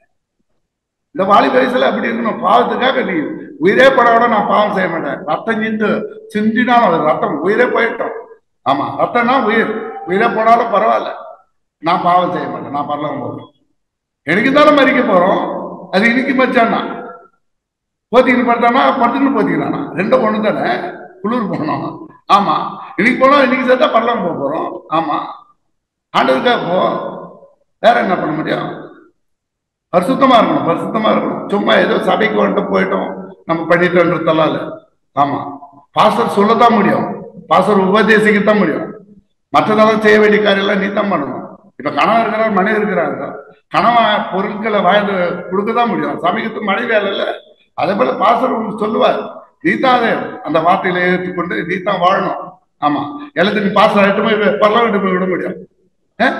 இந்த வாலி வயசுல அப்படி இருக்கணும் பாவத்துக்காக நீ உயிரே பட விட நான் பாவம் செய்ய மாட்டேன் ரத்தம் சிந்து சிந்தினாலும் அது ரத்தம் உயிரே போயிட்டோம் ஆமா ரத்தம்னா உயிர் உயிரே போனாலும் பரவாயில்ல நான் பாவம் செய்ய மாட்டேன் நான் பரலாம் போகிறேன் எனக்கு தானே மறிக்க போறோம் அது இன்னைக்கு மச்சானா போத்திக்கிட்டு படுத்தானா படுத்துக்கிட்டு போத்திக்கிறானா ரெண்டும் ஒண்ணு தானே குளிர் போனோம் ஆமா இன்னைக்கு போனோம் இன்னைக்கு சேர்த்தா பரலாம் போக போறோம் ஆமா ஆண்டவருக்காக போ வேற என்ன பண்ண முடியும் பரிசுத்தமா இருக்கணும் பரிசுத்தமா இருக்கணும் சும்மா ஏதோ சபைக்கு வந்துட்டு போயிட்டோம் நம்ம பண்ணிட்டோன்றதெல்லாம் இல்ல ஆமா பாஸ்டர் சொல்லத்தான் முடியும் பாஸ்டர் உபதேசிக்கத்தான் முடியும் மற்றதெல்லாம் செய்ய வேண்டிய காரியெல்லாம் நீ தான் பண்ணணும் இப்ப கணவன் இருக்கிறார் மனைவி இருக்கிறாங்க கணவன் பொருட்களை வாய்ந்து கொடுக்கதான் முடியும் சமைக்கிறதுக்கு மனைவி வேலை இல்ல அதே போல பாஸ்டர் உங்களுக்கு சொல்லுவார் நீ தான் அதை அந்த வார்த்தையில ஏற்றுக்கொண்டு நீ தான் வாழணும் ஆமா எல்லாத்தையும் நீ பாஸ்டர் எட்டு போய் பரலாம் விட்டு போய் விட முடியும் அஹ்?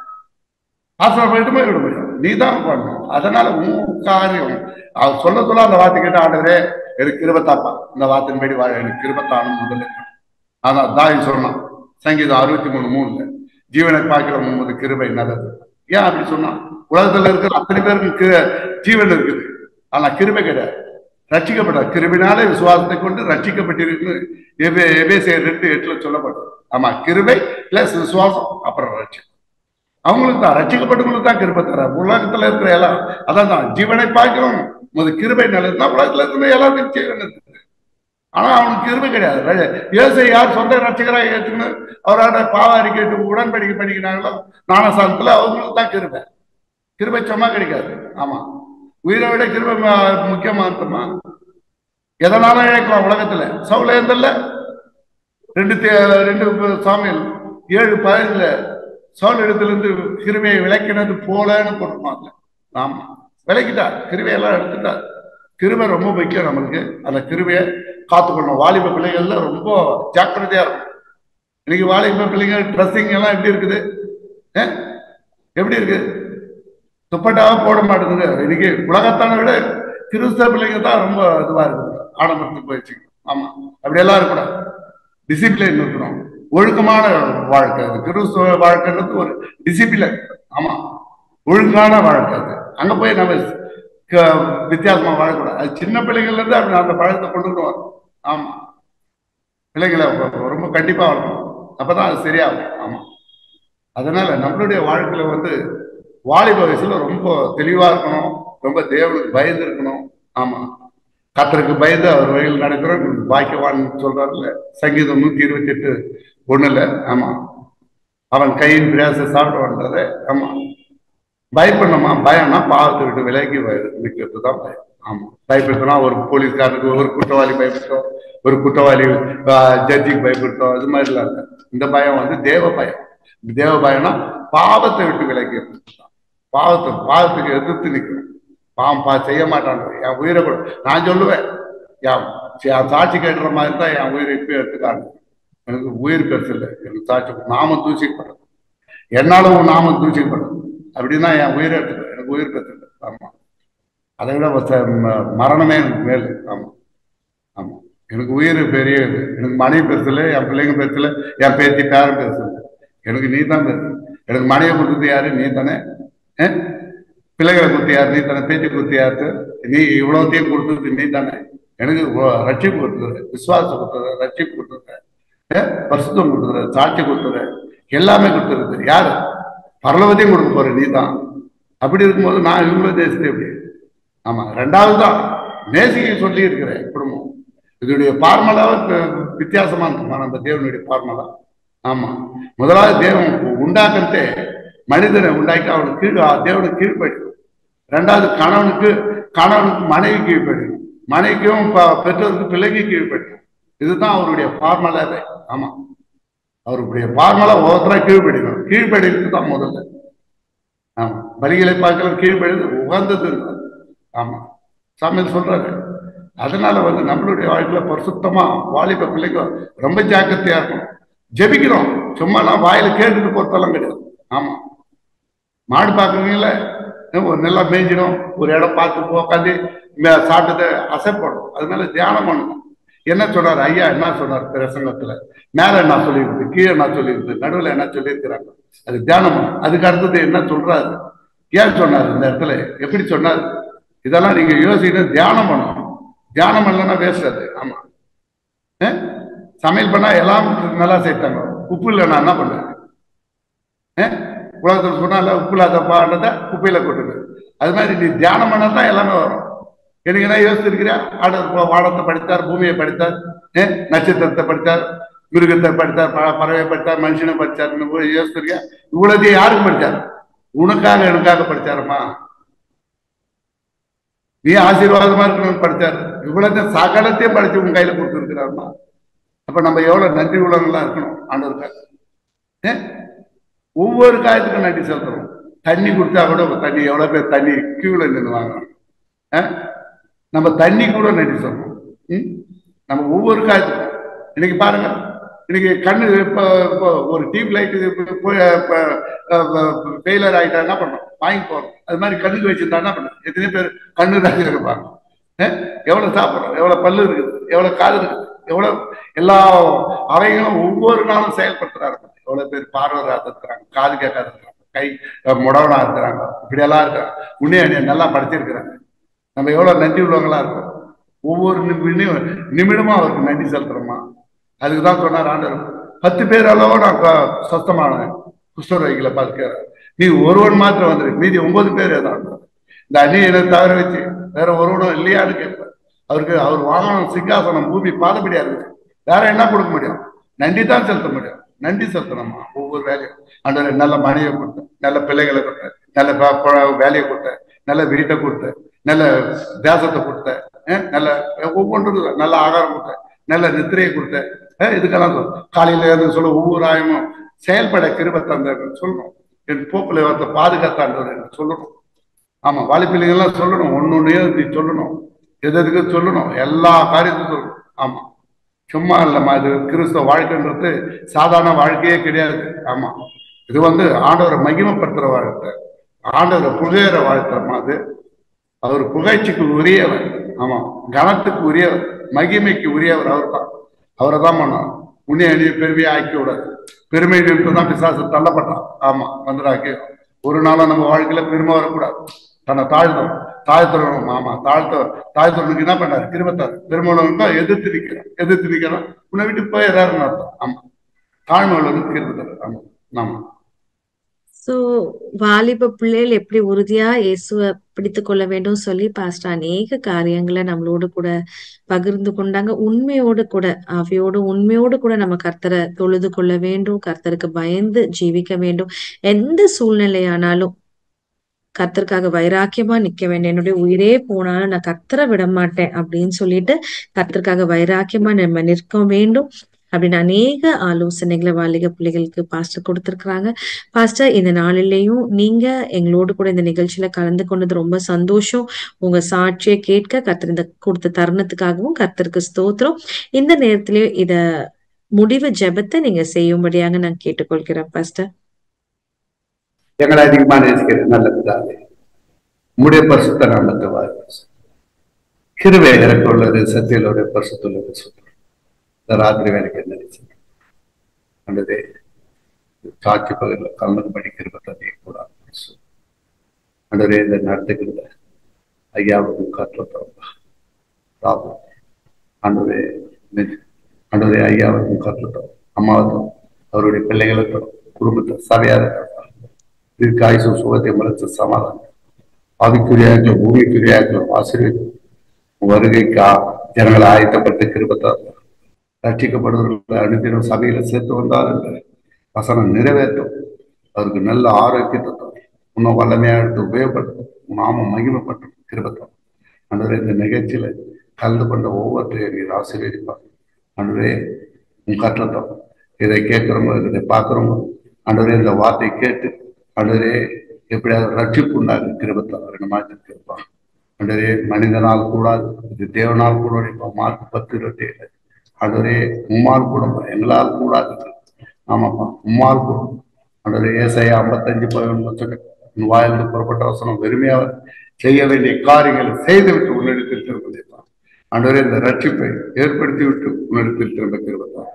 பாஸ்டர் போயிட்டு போய் விட முடியும் நீ தான் பண்ணணும் அதனால உன் காரியம் அவர் சொல்ல சொல்ல அந்த வார்த்தை கேட்ட ஆண்டவரே எனக்கு கிருபத்தாப்பா இந்த வார்த்தையின்படி வாழ எனக்கு கிருபத்தானும் முதல்ல அதான் தாய் சொன்னான் சங்கீதம் அறுபத்தி மூணு மூணுல ஜீவனை பார்க்கிற உமது கிருபை நல்லது ஏன் அப்படி சொன்னான் உலகத்துல இருக்கிற அத்தனை பேருக்கு கி- ஜீவன் இருக்குது ஆனா கிருபை கிடையாது ரட்சிக்கப்பட்ட கிருபினாலே விசுவாசத்தை கொண்டு ரட்சிக்கப்பட்டிருக்கு எபே எபேசியர் ரெண்டு எட்டுல சொல்லப்பட்டது ஆமா கிருபை பிளஸ் விசுவாசம் அப்புறம் ரட்சிப்பு அவங்களுக்கு தான் ரட்சிக்கப்பட்டவங்களுக்கு தான் கிருபை தர உலகத்துல இருக்கிற எல்லாம் அதான் தான் ஜீவனை பார்க்கிறோம் முத கிருபை நல்லதுன்னா உலகத்துல இருக்கிற எல்லாருக்கும் ஜீவன் இருக்குது ஆனா அவனுக்கு கிருபை கிடையாது ர- இயேசு யார் சொந்த ரட்சகராக ஏற்றுக்கணும் அவரோட பாவ அறிக்கை உடன்படிக்கை பண்ணிக்கிறாங்களோ ஞானசாரத்துல அவங்களுக்கு தான் கிருபை கிருபை சும்மா கிடைக்காது ஆமா உயிரை விட கிருபை ம- முக்கியமா இருக்குமா எதனால இழைக்கலாம் உலகத்துல சவுல இருந்தல்ல ரெண்டு தே- ரெண்டு சாமியல் ஏழு பதினஞ்சுல சவுல் இடத்திலிருந்து கிருபையை விளக்கினது போலன்னு போட்டுருப்பாங்க ஆமா விளக்கிட்டார் கிருபையெல்லாம் எடுத்துட்டார் கிருபை ரொம்ப முக்கியம் நமக்கு அந்த கிருபையை காத்துக்கணும் வாலிப பிள்ளைகள்ல ரொம்ப ஜாக்கிரதையா இருக்கும் இன்னைக்கு வாலிப பிள்ளைங்க ட்ரெஸ்ஸிங் எல்லாம் எப்படி இருக்குது அஹ்? எப்படி இருக்கு துப்பட்டாவா போட மாட்டேங்குது இன்னைக்கு உலகத்தான விட கிறிஸ்தவ பிள்ளைங்க தான் ரொம்ப இதுவா இருக்குது ஆடம்பரத்துக்கு போயிடுச்சு ஆமா அப்படியெல்லாம் இருக்கக்கூடாது டிசிப்ளின் இருக்கணும் ஒழுக்கமான வாழ்க்கை அது கிறிஸ்தவ வாழ்க்கைன்றது ஒரு டிசிப்ளின் ஆமா ஒழுங்கான வாழ்க்கை அது அங்க போய் நம்ம க- வித்தியாசமா வாழக்கூடாது அது சின்ன பிள்ளைங்கள்ல இருந்து அப்படி அந்த பழக்கத்தை கொண்டு வரணும் ஆமா பிள்ளைங்களை ரொம்ப- ரொம்ப கண்டிப்பா வளர்க்கணும் அப்பதான் அது சரியாகும் ஆமா அதனால நம்மளுடைய வாழ்க்கையில வந்து வாலிப வயசுல ரொம்ப தெளிவா இருக்கணும் ரொம்ப தேவனுக்கு பயந்து இருக்கணும் ஆமா கத்தருக்கு பயந்து அவர் வழியில் நடக்கிறோம் பாக்கியவான் சொல்றாருல்ல சங்கீதம் நூத்தி இருபத்தி எட்டு ஒண்ணுல ஆமா அவன் கையின் பிரயாச சாப்பிடுவான்றது ஆமா பயப்படணுமா பயம்னா பாவத்தை விட்டு விலகி நிற்கிறது தான் பயம் ஆமா பயப்படுத்தினா ஒரு போலீஸ்காரனுக்கு ஒரு குற்றவாளி பயப்படுத்தோம் ஒரு குற்றவாளி ஜட்ஜிக்கு பயப்படுத்தோம் அது மாதிரிலாம் இல்லை இந்த பயம் வந்து தேவ பயம் தேவ பயம்னா பாவத்தை விட்டு விலகி பாவத்தை பாவத்துக்கு எதிர்த்து நிற்கணும் பாவம் பா செய்ய மாட்டான் என் உயிரை கூட நான் சொல்லுவேன் என் என் சாட்சி கேட்டுற மாதிரி தான் என் உயிரை இப்போ எடுத்துக்காங்க எனக்கு உயிர் பெருசு இல்லை எனக்கு சாட்சி நாமம் தூசிக்கப்படும் என்னாலும் நாமம் தூசிக்கப்படும் அப்படின்னா என் உயிரை எடுத்துக்கிறேன் எனக்கு உயிர் பெருசு இல்லை ஆமா அதை விட வச்ச- ம- மரணமே எனக்கு மேல் ஆமா ஆமா எனக்கு உயிர் பெரிய இது எனக்கு மனைவி பெருசு இல்லை என் பிள்ளைங்க பெருசு இல்லை என் பேத்தி பேரன் பெருசு இல்லை எனக்கு நீ தான் பெருசு எனக்கு மனைவி கொடுத்தது யாரு நீ தானே ஆ? பிள்ளைகளை கொடுத்து யாரு நீ தானே பேத்தி கொடுத்து யாரு நீ இவ்வளோத்தையும் கொடுத்தது நீ தானே எனக்கு உ- ரட்சிப்பு கொடுத்தது விசுவாசம் கொடுத்தது ரட்சிப்பு கொடுத்தது ஆ? பரிசுத்தம் கொடுத்தது சாட்சி கொடுத்தது எல்லாமே கொடுத்துருது யாரு பரலவத்தையும் கொடுக்க போற நீ தான் அப்படி இருக்கும்போது நான் இவங்கள தேசத்தை எப்படி ஆமா ரெண்டாவது தான் நேசிக்க சொல்லி இருக்கிறேன் குடும்பம் இதனுடைய பார்மலாவை வித்தியாசமா இருக்குமா நம்ம தேவனுடைய பார்மலா ஆமா முதலாவது தேவன் உண்டாக்கத்தே மனிதனை உண்டாக்கி அவனுக்கு கீழ் தேவனுக்கு கீழ்ப்படியும் ரெண்டாவது கணவனுக்கு கணவனுக்கு மனைவி கீழ்ப்படியும் மனைவிக்கும் ப- பெற்றோருக்கு பிள்ளைக்கு கீழ்ப்படியும் இதுதான் அவருடைய ஃபார்மலாவே ஆமா அவருடைய ஃபார்மலா ஒவ்வொருத்தரா கீழ்ப்படிக்கணும் கீழ்ப்படிக்கு தான் முதல்ல ஆமா பலிகளை பார்க்கலாம் கீழ்ப்படிது உகந்தது ஆமா சாமியார் சொல்றாரு அதனால வந்து நம்மளுடைய வாழ்க்கையில பரிசுத்தமா வாலிப பிள்ளைங்க ரொம்ப ஜாக்கிரதையா இருக்கணும் ஜெபிக்கிறோம் சும்மா நான் வாயில கேட்டுட்டு போறதெல்லாம் கிடையாது ஆமா மாடு பாக்குறீங்கல்ல ஒரு நல்லா மேய்ஞ்சிடும் ஒரு இடம் பார்த்து உட்காந்து சாப்பிட்டதை அசைப்படும் அதனால தியானம் பண்ணணும் என்ன சொன்னார் ஐயா என்ன சொன்னார் பிரசங்கத்துல மேல என்ன சொல்லியிருக்கு கீழே என்ன சொல்லியிருக்கு நடுவுல என்ன சொல்லியிருக்கிறாங்க அது தியானம் பண்ணணும். அதுக்கு அடுத்தது என்ன சொல்றாரு ஏன் சொன்னார் இந்த இடத்துல எப்படி சொன்னார் இதெல்லாம் நீங்க யோசிக்கணும் தியானம் பண்ணணும் தியானம் பண்ணலன்னா வேஸ்ட் அது ஆமா அஹ்? சமையல் பண்ணா எல்லாம் நல்லா சேர்த்தாங்க உப்பு இல்லை நான் என்ன பண்ணேன் அஹ்? உலகத்தில் சொன்னால உப்பு இல்லாதப்பான்றத குப்பையில கொட்டுது அது மாதிரி நீ தியானம் பண்ணா தான் எல்லாமே வரும் எனக்கு என்ன யோசிச்சிருக்கிறியா ஆடர் வானத்தை படித்தார் பூமியை படித்தார் அஹ்? நட்சத்திரத்தை படித்தார் மிருகத்தை படித்தார் ப- பறவையை படித்தார் மனுஷனை படித்தார் யோசிச்சிருக்கியா இவ்வளவு யாருக்கு படித்தார் உனக்காக எனக்காக படிச்சாரம்மா நீ ஆசீர்வாதமா இருக்கணும்னு படிச்சாரு இவ்வளவு சகலத்தையும் படிச்சு உங்க கையில கொடுத்துருக்கிறாருமா அப்ப நம்ம எவ்வளவு நன்றி உள்ளவங்களா இருக்கணும் ஆண்டவருக்காக ஏ? ஒவ்வொரு காயத்துக்கும் நன்றி செலுத்தணும் தண்ணி குடிச்சா கூட தண்ணி எவ்வளவு பேர் தண்ணி கியூல நின்று வாங்கணும் ஆ? நம்ம தண்ணி கூட நன்றி சொல்லணும் ம்? நம்ம ஒவ்வொரு காயத்துக்கும் இன்னைக்கு பாருங்க இன்னைக்கு கண்ணு இப்போ இப்போ ஒரு டியூப் லைட் ஃபெயிலர் ஆயிட்டா என்ன பண்ணணும் வாங்கி போறோம் அது மாதிரி கண்ணுக்கு வச்சிருந்தா என்ன பண்ணணும் எத்தனை பேர் கண்ணு ராசி இருப்பாங்க அஹ்? எவ்வளவு சாப்பிடுறோம் எவ்வளவு பல்லு இருக்குது எவ்வளவு காது இருக்குது எவ்வளவு எல்லா அவைகளும் ஒவ்வொரு நாளும் செயல்படுத்துறாரு எவ்வளவு பேர் பார்வராக இருக்கிறாங்க காது கேட்காத இருக்கிறாங்க கை அஹ், முடவனா இருக்கிறாங்க இப்படியெல்லாம் இருக்காங்க உன்னைய நல்லா படிச்சிருக்கிறாங்க நம்ம எவ்வளவு நன்றி உள்ளவங்களா இருக்கோம் ஒவ்வொரு நிமி- நிமிடமும் அவருக்கு நன்றி செலுத்துறோமா அதுக்கு தான் சொன்னார் ஆண்டவர் பத்து பேர் அளவு நான் க- சொஸ்தமானேன் குஷ்டரோகிகளை பார்க்கிறேன் நீ ஒருவன் மாத்திரம் வந்துரு மீதி ஒன்பது பேர் ஏதாவது இந்த அந்நியனை தவிர வச்சு வேற ஒருவனும் இல்லையான்னு கேட்பார் அவருக்கு அவர் வாகனம் சிங்காசனம் பூமி பாதபடியா இருக்கு வேற என்ன கொடுக்க முடியும் நன்றி தான் செலுத்த முடியும் நன்றி செலுத்தணுமா ஒவ்வொரு வேலையும் ஆண்டவர் நல்ல மனைவியை கொடுத்தேன் நல்ல பிள்ளைகளை கொடுத்தேன் நல்ல ப- ப- வேலையை கொடுத்தேன் நல்ல வீட்டை கொடுத்தேன் நல்ல தேசத்தை கொடுத்தேன் அஹ் நல்ல ஒவ்வொன்றுக்கும் நல்ல ஆகாரம் கொடுத்தேன் நல்ல நித்திரையை கொடுத்தேன் அஹ் இதுக்கெல்லாம் சொல். காலையில இருந்து சொல்ல ஒவ்வொரு ஆயமும் செயல்பட கிருப தந்தார் சொல்லணும் என் போக்குல வரத்தை பாதுகாத்தாண்டவர் என்று சொல்லணும் ஆமா வாலிப்பிள்ளைங்கெல்லாம் சொல்லணும் ஒன்னு ஒன்னையும் நீ சொல்லணும் எது எதுக்கு சொல்லணும் எல்லா காரியத்தையும் சொல்லணும் ஆமா சும்மா இல்லம்மா இது கிறிஸ்தவ வாழ்க்கைன்றது சாதாரண வாழ்க்கையே கிடையாது ஆமா இது வந்து ஆண்டவரை மகிமைப்படுத்துற வாழ்க்கை ஆண்டவரை புகையிற வாழ்க்கைமா அது அவர் புகழ்ச்சிக்கு உரியவர் ஆமா கனத்துக்கு உரியவர் மகிமைக்கு உரியவர் அவர் தான் அவரை தான் பண்ணார் உன்னை அணிய பெருமையை ஆக்கி விடாது பெருமை நிமித்தம் தான் பிசாசு தள்ளப்பட்டான் ஆமா வந்துடாக்கி ஒரு நாளும் நம்ம வாழ்க்கையில பெருமை வரக்கூடாது தன்னை தாழ்த்தணும் தாழ்த்தணும் ஆமா தாழ்த்த தாழ்த்தவனுக்கு என்ன பண்ணாரு திரும்பத்தாரு பெருமளவுக்கு எதிர்த்து நிக்கிறான் எதிர்த்து நிக்கிறான் உன்னை விட்டு போயிடுறாருன்னு அர்த்தம் ஆமா தாழ்மை உள்ளவனுக்கு கிருபத்தாரு ஆமா ஆமா சோ வாலிப பிள்ளைகள் எப்படி உறுதியா இயேசுவை பிடித்து கொள்ள வேண்டும் சொல்லி பாஸ்டர் அநேக காரியங்களை நம்மளோடு கூட பகிர்ந்து கொண்டாங்க உண்மையோடு கூட ஆவியோடு உண்மையோடு கூட நம்ம கர்த்தரை தொழுது கொள்ள வேண்டும் கர்த்தருக்கு பயந்து ஜீவிக்க வேண்டும் எந்த சூழ்நிலையானாலும் கர்த்தருக்காக வைராக்கியமா நிக்க வேண்டும் என்னுடைய உயிரே போனாலும் நான் கர்த்தரை விட மாட்டேன் அப்படின்னு சொல்லிட்டு கர்த்தருக்காக வைராக்கியமா நம்ம நிற்க வேண்டும் அப்படின்னு அநேக ஆலோசனைகளை வாலிக பிள்ளைகளுக்கு பாஸ்டர் கொடுத்திருக்கிறாங்க பாஸ்டர் இந்த நாளிலேயும் நீங்க எங்களோடு கூட இந்த நிகழ்ச்சியில கலந்து கொண்டது ரொம்ப சந்தோஷம் உங்க சாட்சியை கேட்க கர்த்தர் இந்த கொடுத்த தருணத்துக்காகவும் கர்த்தருக்கு ஸ்தோத்திரம் இந்த நேரத்திலே இத முடிவு ஜெபத்தை நீங்க செய்யும்படியாக நான் கேட்டுக்கொள்கிறேன் பாஸ்டர் எங்களை அதிகமா நேசிக்கிற நல்ல பிதாவே உம்முடைய பரிசுத்த நாமத்தை வாழ்த்து கிருவை இறக்குள்ளது சத்தியலோட பரிசுத்துள்ளது சொல்றோம் இந்த ராத்திரி வேலைக்கு என்ன அல்லது சாட்சி பகுதியில் கலந்து படிக்கிற தந்தையை கூட அன்றே இந்த நடத்துகிற ஐயாவுக்கும் காற்றோம் ராபம் ஆண்டவரே ஆண்டவரே ஐயாவுக்கும் காற்றோம் அம்மாவுக்கும் அவருடைய பிள்ளைகளுக்கும் குடும்பத்தை சபையாக இதற்கு ஆயுசும் சுகத்தை மறைச்ச சமாதானம் ஆவிக்குரியாக்களும் பூமிக்குரியாக்களும் ஆசிரியர் வருகைக்கா ஜனங்களை ஆயத்தப்பட்டு கிருபத்தார் ரட்சிக்கப்படுவர்களை அனுப்பினும் சபையில சேர்த்து வந்தார் என்ற வசனம் நிறைவேற்றும் அவருக்கு நல்ல ஆரோக்கியத்தை தரும் இன்னும் வல்லமையா எடுத்து உபயோகப்படுத்தும் நாம மகிமைப்பட்டும் கிருபத்தார் அன்றுவரே இந்த நிகழ்ச்சியில கலந்து கொண்ட ஒவ்வொருத்தையும் நீர் ஆசீர்வதிப்பார் அன்றுவரே உன் கற்றத்தம் இதை கேட்கிறவங்க இதை பார்க்குறவங்க அன்றுவரே இந்த வார்த்தை கேட்டு அன்றுவரே எப்படியாவது ரட்சிப்பு உண்டாக கிருபத்தார் ரெண்டு மாற்றி இருப்பான் அன்றுவரே மனிதனால் கூடாது இது தேவனால் கூட இப்போ மார்க் பத்து இருபத்தி ஏழு அன்றுவரே உம்மால் கூடும் எங்களால் கூடாது ஆமாப்பா உம்மால் கூடும் அன்றுவரே ஏசையா ஐம்பத்தஞ்சு பதினொன்று உன் வாயிலிருந்து புறப்பட்ட வசனம் வெறுமையாக செய்ய வேண்டிய காரியங்களை செய்துவிட்டு உன்னிடத்தில் திரும்பதான் அன்றுவரே இந்த ரட்சிப்பை ஏற்படுத்தி விட்டு உன்னிடத்தில் திரும்ப திரும்பத்தான்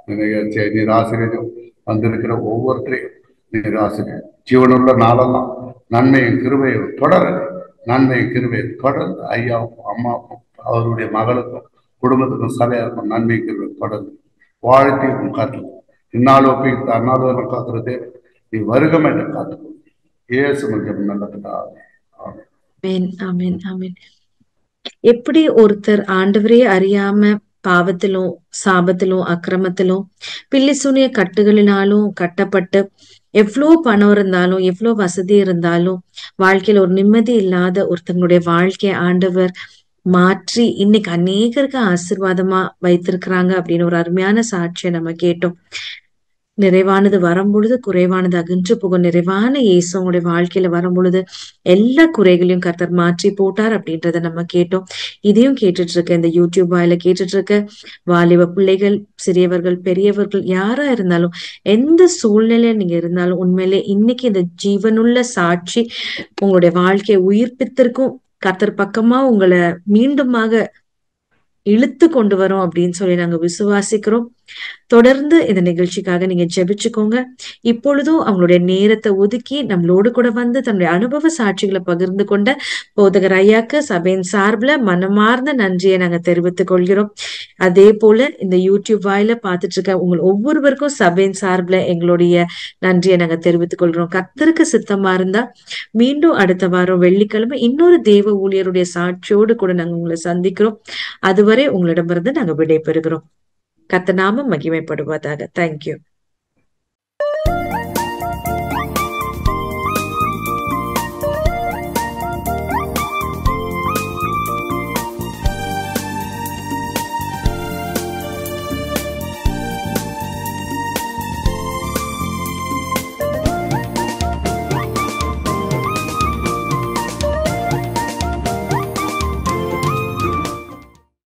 நீர் ஆசிரியர் வந்திருக்கிற ஒவ்வொருத்தரையும் நீர் ஆசிரியர் ஜீவனுள்ள நாளெல்லாம் நன்மையும் கிருபையும் தொடர நன்மையும் கிருபையும் தொடர்ந்து ஐயாவுக்கும் அம்மாவுக்கும் அவருடைய மகளுக்கும் குடும்பத்துக்கும் சபையாருக்கும் நன்மை கிருபை தொடர்ந்து வாழ்த்தியும் காத்து இந்நாள் ஒப்பித்து அந்நாள் காத்துறதே நீ வருகம் என்று காத்துக்கொள் ஏசு மஞ்சள் நல்லதுக்காக ஆமென் ஆமென் ஆமென் எப்படி ஒருத்தர் ஆண்டவரே அறியாம பாவத்திலும் சாபத்திலும் அக்கிரமத்திலும் பில்லி சூனிய கட்டுகளினாலும் கட்டப்பட்டு எவ்வளோ பணம் இருந்தாலும் எவ்வளோ வசதி இருந்தாலும் வாழ்க்கையில ஒரு நிம்மதி இல்லாத ஒருத்தங்களுடைய வாழ்க்கையை ஆண்டவர் மாற்றி இன்னைக்கு அநேகருக்கு ஆசிர்வாதமா வைத்திருக்கிறாங்க அப்படின்னு ஒரு அருமையான சாட்சியை நம்ம கேட்டோம் நிறைவானது வரும் பொழுது குறைவானது அகன்று போகும் நிறைவான இயேசு உங்களுடைய வாழ்க்கையில வரும் பொழுது எல்லா குறைகளையும் கர்த்தர் மாற்றி போட்டார் அப்படின்றத நம்ம கேட்டோம் இதையும் கேட்டுட்டு இருக்க இந்த யூடியூப் வாயில கேட்டுட்டு இருக்க வாலிப பிள்ளைகள் சிறியவர்கள் பெரியவர்கள் யாரா இருந்தாலும் எந்த சூழ்நிலையில நீங்க இருந்தாலும் உண்மையிலே இன்னைக்கு இந்த ஜீவனுள்ள சாட்சி உங்களுடைய வாழ்க்கையை உயிர்ப்பித்திருக்கும் கர்த்தர் பக்கமா உங்களை மீண்டுமாக இழுத்து கொண்டு வரும் அப்படின்னு சொல்லி நாங்க விசுவாசிக்கிறோம் தொடர்ந்து இந்த நிகழ்ச்சிக்காக நீங்க ஜெபிச்சுக்கோங்க இப்பொழுதும் அவங்களுடைய நேரத்தை ஒதுக்கி நம்மளோடு கூட வந்து தன்னுடைய அனுபவ சாட்சிகளை பகிர்ந்து கொண்ட போதகர் ஐயாக்கு சபையின் சார்பில் மனமார்ந்த நன்றியை நாங்க தெரிவித்துக் கொள்கிறோம் அதே போல இந்த யூடியூப் வாயில பார்த்துட்டு இருக்க உங்கள் ஒவ்வொருவருக்கும் சபையின் சார்பில் எங்களுடைய நன்றியை நாங்க தெரிவித்துக் கொள்கிறோம் கத்தருக்கு சித்தமா இருந்தா மீண்டும் அடுத்த வாரம் வெள்ளிக்கிழமை இன்னொரு தேவ ஊழியருடைய சாட்சியோடு கூட நாங்க உங்களை சந்திக்கிறோம் அதுவரை உங்களிடமிருந்து நாங்க விடைபெறுகிறோம் கத்த நாமம் மகிமைப்படுவதாக தேங்க்யூ